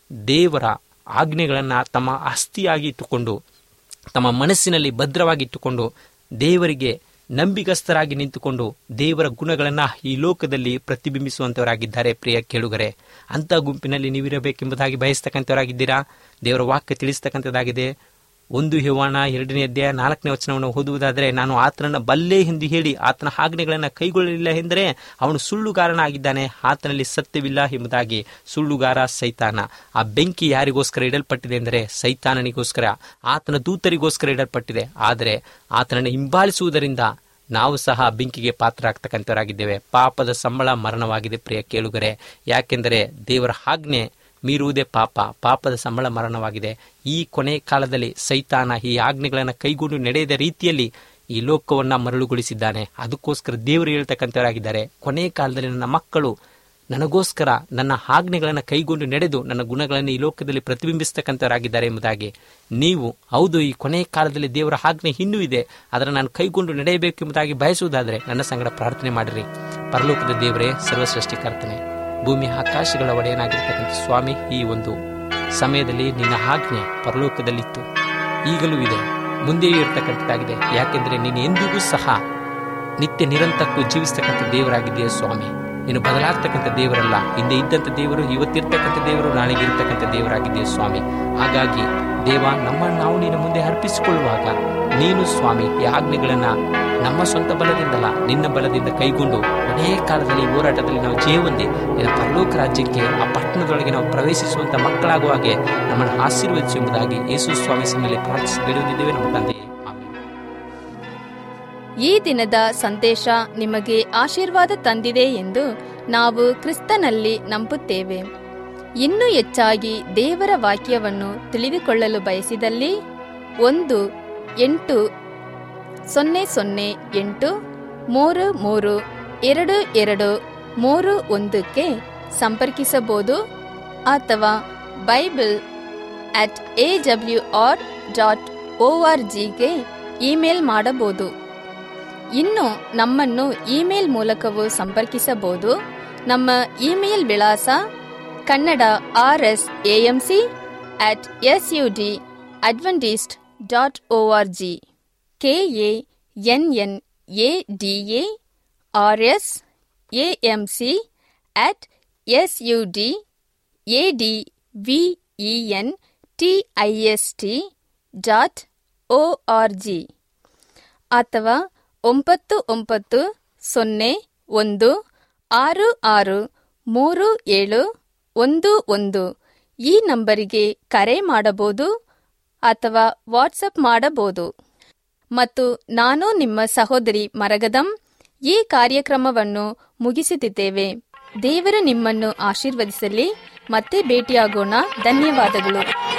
ದೇವರ ಆಜ್ಞೆಗಳನ್ನು ತಮ್ಮ ಆಸ್ತಿಯಾಗಿ ಇಟ್ಟುಕೊಂಡು ತಮ್ಮ ಮನಸ್ಸಿನಲ್ಲಿ ಭದ್ರವಾಗಿಟ್ಟುಕೊಂಡು ದೇವರಿಗೆ ನಂಬಿಗಸ್ತರಾಗಿ ನಿಂತುಕೊಂಡು ದೇವರ ಗುಣಗಳನ್ನು ಈ ಲೋಕದಲ್ಲಿ ಪ್ರತಿಬಿಂಬಿಸುವಂತವರಾಗಿದ್ದಾರೆ ಪ್ರಿಯ ಕೇಳುಗರೆ ಅಂಥ ಗುಂಪಿನಲ್ಲಿ ನೀವಿರಬೇಕೆಂಬುದಾಗಿ ಬಯಸ್ತಕ್ಕಂಥವರಾಗಿದ್ದೀರಾ ದೇವರ ವಾಕ್ಯ ತಿಳಿಸ್ತಕ್ಕಂಥದ್ದಾಗಿದೆ ಒಂದು ಹೆವಾಣ ಎರಡನೇ ಅಧ್ಯಾಯ ನಾಲ್ಕನೇ ವಚನವನ್ನು ಓದುವುದಾದರೆ ನಾನು ಆತನನ್ನು ಬಲ್ಲೆ ಎಂದು ಹೇಳಿ ಆತನ ಆಜ್ಞೆಗಳನ್ನು ಕೈಗೊಳ್ಳಲಿಲ್ಲ ಎಂದರೆ ಅವನು ಸುಳ್ಳುಗಾರನಾಗಿದ್ದಾನೆ ಆತನಲ್ಲಿ ಸತ್ಯವಿಲ್ಲ ಎಂಬುದಾಗಿ ಸುಳ್ಳುಗಾರ ಸೈತಾನ ಆ ಬೆಂಕಿ ಯಾರಿಗೋಸ್ಕರ ಇಡಲ್ಪಟ್ಟಿದೆ ಎಂದರೆ ಸೈತಾನನಿಗೋಸ್ಕರ ಆತನ ದೂತರಿಗೋಸ್ಕರ ಇಡಲ್ಪಟ್ಟಿದೆ ಆದರೆ ಆತನನ್ನು ಹಿಂಬಾಲಿಸುವುದರಿಂದ ನಾವು ಸಹ ಬೆಂಕಿಗೆ ಪಾತ್ರರಾಗ್ತಕ್ಕಂಥವರಾಗಿದ್ದೇವೆ ಪಾಪದ ಸಂಬಳ ಮರಣವಾಗಿದೆ ಪ್ರಿಯ ಕೇಳುಗರೆ ಯಾಕೆಂದರೆ ದೇವರ ಆಜ್ಞೆ ಮೀರುವುದೇ ಪಾಪ ಪಾಪದ ಸಂಬಳ ಮರಣವಾಗಿದೆ ಈ ಕೊನೆ ಕಾಲದಲ್ಲಿ ಸೈತಾನ ಈ ಆಜ್ಞೆಗಳನ್ನು ಕೈಗೊಂಡು ನಡೆಯದ ರೀತಿಯಲ್ಲಿ ಈ ಲೋಕವನ್ನ ಮರಳುಗೊಳಿಸಿದ್ದಾನೆ ಅದಕ್ಕೋಸ್ಕರ ದೇವರು ಹೇಳ್ತಕ್ಕಂಥವರಾಗಿದ್ದಾರೆ ಕೊನೆ ಕಾಲದಲ್ಲಿ ನನ್ನ ಮಕ್ಕಳು ನನಗೋಸ್ಕರ ನನ್ನ ಆಜ್ಞೆಗಳನ್ನು ಕೈಗೊಂಡು ನಡೆದು ನನ್ನ ಗುಣಗಳನ್ನು ಈ ಲೋಕದಲ್ಲಿ ಪ್ರತಿಬಿಂಬಿಸ್ತಕ್ಕಂಥವರಾಗಿದ್ದಾರೆ ಎಂಬುದಾಗಿ ನೀವು ಹೌದು ಈ ಕೊನೆ ಕಾಲದಲ್ಲಿ ದೇವರ ಆಜ್ಞೆ ಇನ್ನೂ ಇದೆ ಅದನ್ನು ನಾನು ಕೈಗೊಂಡು ನಡೆಯಬೇಕು ಎಂಬುದಾಗಿ ಬಯಸುವುದಾದರೆ ನನ್ನ ಸಂಗಡ ಪ್ರಾರ್ಥನೆ ಮಾಡಿರಿ ಪರಲೋಕದ ದೇವರೇ ಸರ್ವಸೃಷ್ಟಿಕರ್ತನೆ ಭೂಮಿ ಆಕಾಶಗಳ ಒಡೆಯನಾಗಿರ್ತಕ್ಕಂಥ ಸ್ವಾಮಿ ಈ ಒಂದು ಸಮಯದಲ್ಲಿ ನಿನ್ನ ಆಜ್ಞೆ ಪರಲೋಕದಲ್ಲಿತ್ತು ಈಗಲೂ ಇದೆ ಮುಂದೆಯೂ ಇರತಕ್ಕಂಥದ್ದಾಗಿದೆ ಯಾಕೆಂದರೆ ನೀನು ಎಂದಿಗೂ ಸಹ ನಿತ್ಯ ನಿರಂತರಕ್ಕೂ ಜೀವಿಸ್ತಕ್ಕಂಥ ದೇವರಾಗಿದೆಯೇ ಸ್ವಾಮಿ ನೀನು ಬದಲಾಗ್ತಕ್ಕಂಥ ದೇವರಲ್ಲ ಹಿಂದೆ ಇದ್ದಂಥ ದೇವರು ಇವತ್ತಿರ್ತಕ್ಕಂಥ ದೇವರು ನಾಳೆಗೆ ಇರ್ತಕ್ಕಂಥ ದೇವರಾಗಿದೆಯೇ ಸ್ವಾಮಿ ಹಾಗಾಗಿ ದೇವ ನಮ್ಮನ್ನು ನಾವು ನಿನ್ನ ಮುಂದೆ ಅರ್ಪಿಸಿಕೊಳ್ಳುವಾಗ ನೀನು ಸ್ವಾಮಿ ಈ ಆಜ್ಞೆಗಳನ್ನ ನಮ್ಮ ಸ್ವಂತ ಬಲದಿಂದಲ್ಲ ನಿನ್ನ ಬಲದಿಂದ ಕೈಗೊಂಡು ಕೊನೆಯ ಕಾಲದಲ್ಲಿ ಈ ಹೋರಾಟದಲ್ಲಿ ನಾವು ಜಯ ಹೊಂದಿ ನಿನ್ನ ಪರಲೋಕ ರಾಜ್ಯಕ್ಕೆ ಆ ಪಟ್ಟಣದೊಳಗೆ ನಾವು ಪ್ರವೇಶಿಸುವಂತ ಮಕ್ಕಳಾಗುವ ಹಾಗೆ ನಮ್ಮನ್ನು ಆಶೀರ್ವದಿಸು ಎಂಬುದಾಗಿ ಯೇಸು ಸ್ವಾಮಿ ಸಿಂಗಲ್ಲಿ ಪ್ರಾರ್ಥಿಸಿ ಬೇಡುವುದಿದ್ದೇವೆ ನಮ್ಮ ತಂದೆಯೇ ಆಮೆನ್. ಈ ದಿನದ ಸಂದೇಶ ನಿಮಗೆ ಆಶೀರ್ವಾದ ತಂದಿದೆ ಎಂದು ನಾವು ಕ್ರಿಸ್ತನಲ್ಲಿ ನಂಬುತ್ತೇವೆ ಇನ್ನೂ ಹೆಚ್ಚಾಗಿ ದೇವರ ವಾಕ್ಯವನ್ನು ತಿಳಿದುಕೊಳ್ಳಲು ಬಯಸಿದಲ್ಲಿ ಒಂದು ಎಂಟು ಸೊನ್ನೆ ಸೊನ್ನೆ ಎಂಟು ಮೂರು ಮೂರು ಎರಡು ಎರಡು ಮೂರು ಒಂದಕ್ಕೆ ಸಂಪರ್ಕಿಸಬಹುದು ಅಥವಾ Bible at A W R dot O R ಜಿಗೆ ಇಮೇಲ್ ಮಾಡಬಹುದು ಇನ್ನು ನಮ್ಮನ್ನು ಇಮೇಲ್ ಮೂಲಕವೂ ಸಂಪರ್ಕಿಸಬಹುದು ನಮ್ಮ ಇಮೇಲ್ ವಿಳಾಸ Kannada R S AMC at S U D Adventist dot O R G K A N N A D A R S AM C at S U D A D V E N T I S T dot O R G ಅಥವಾ ಒಂಬತ್ತು ಒಂಬತ್ತು ಸೊನ್ನೆ ಒಂದು ಆರು ಆರು ಮೂರು ಏಳು ಒಂದು ಒಂದು ಈ ನಂಬರಿಗೆ ಕರೆ ಮಾಡಬಹುದು ಅಥವಾ ವಾಟ್ಸಪ್ ಮಾಡಬಹುದು ಮತ್ತು ನಾನು ನಿಮ್ಮ ಸಹೋದರಿ ಮರಗದಂ ಈ ಕಾರ್ಯಕ್ರಮವನ್ನು ಮುಗಿಸುತ್ತಿದ್ದೇವೆ ದೇವರು ನಿಮ್ಮನ್ನು ಆಶೀರ್ವದಿಸಲಿ ಮತ್ತೆ ಭೇಟಿಯಾಗೋಣ ಧನ್ಯವಾದಗಳು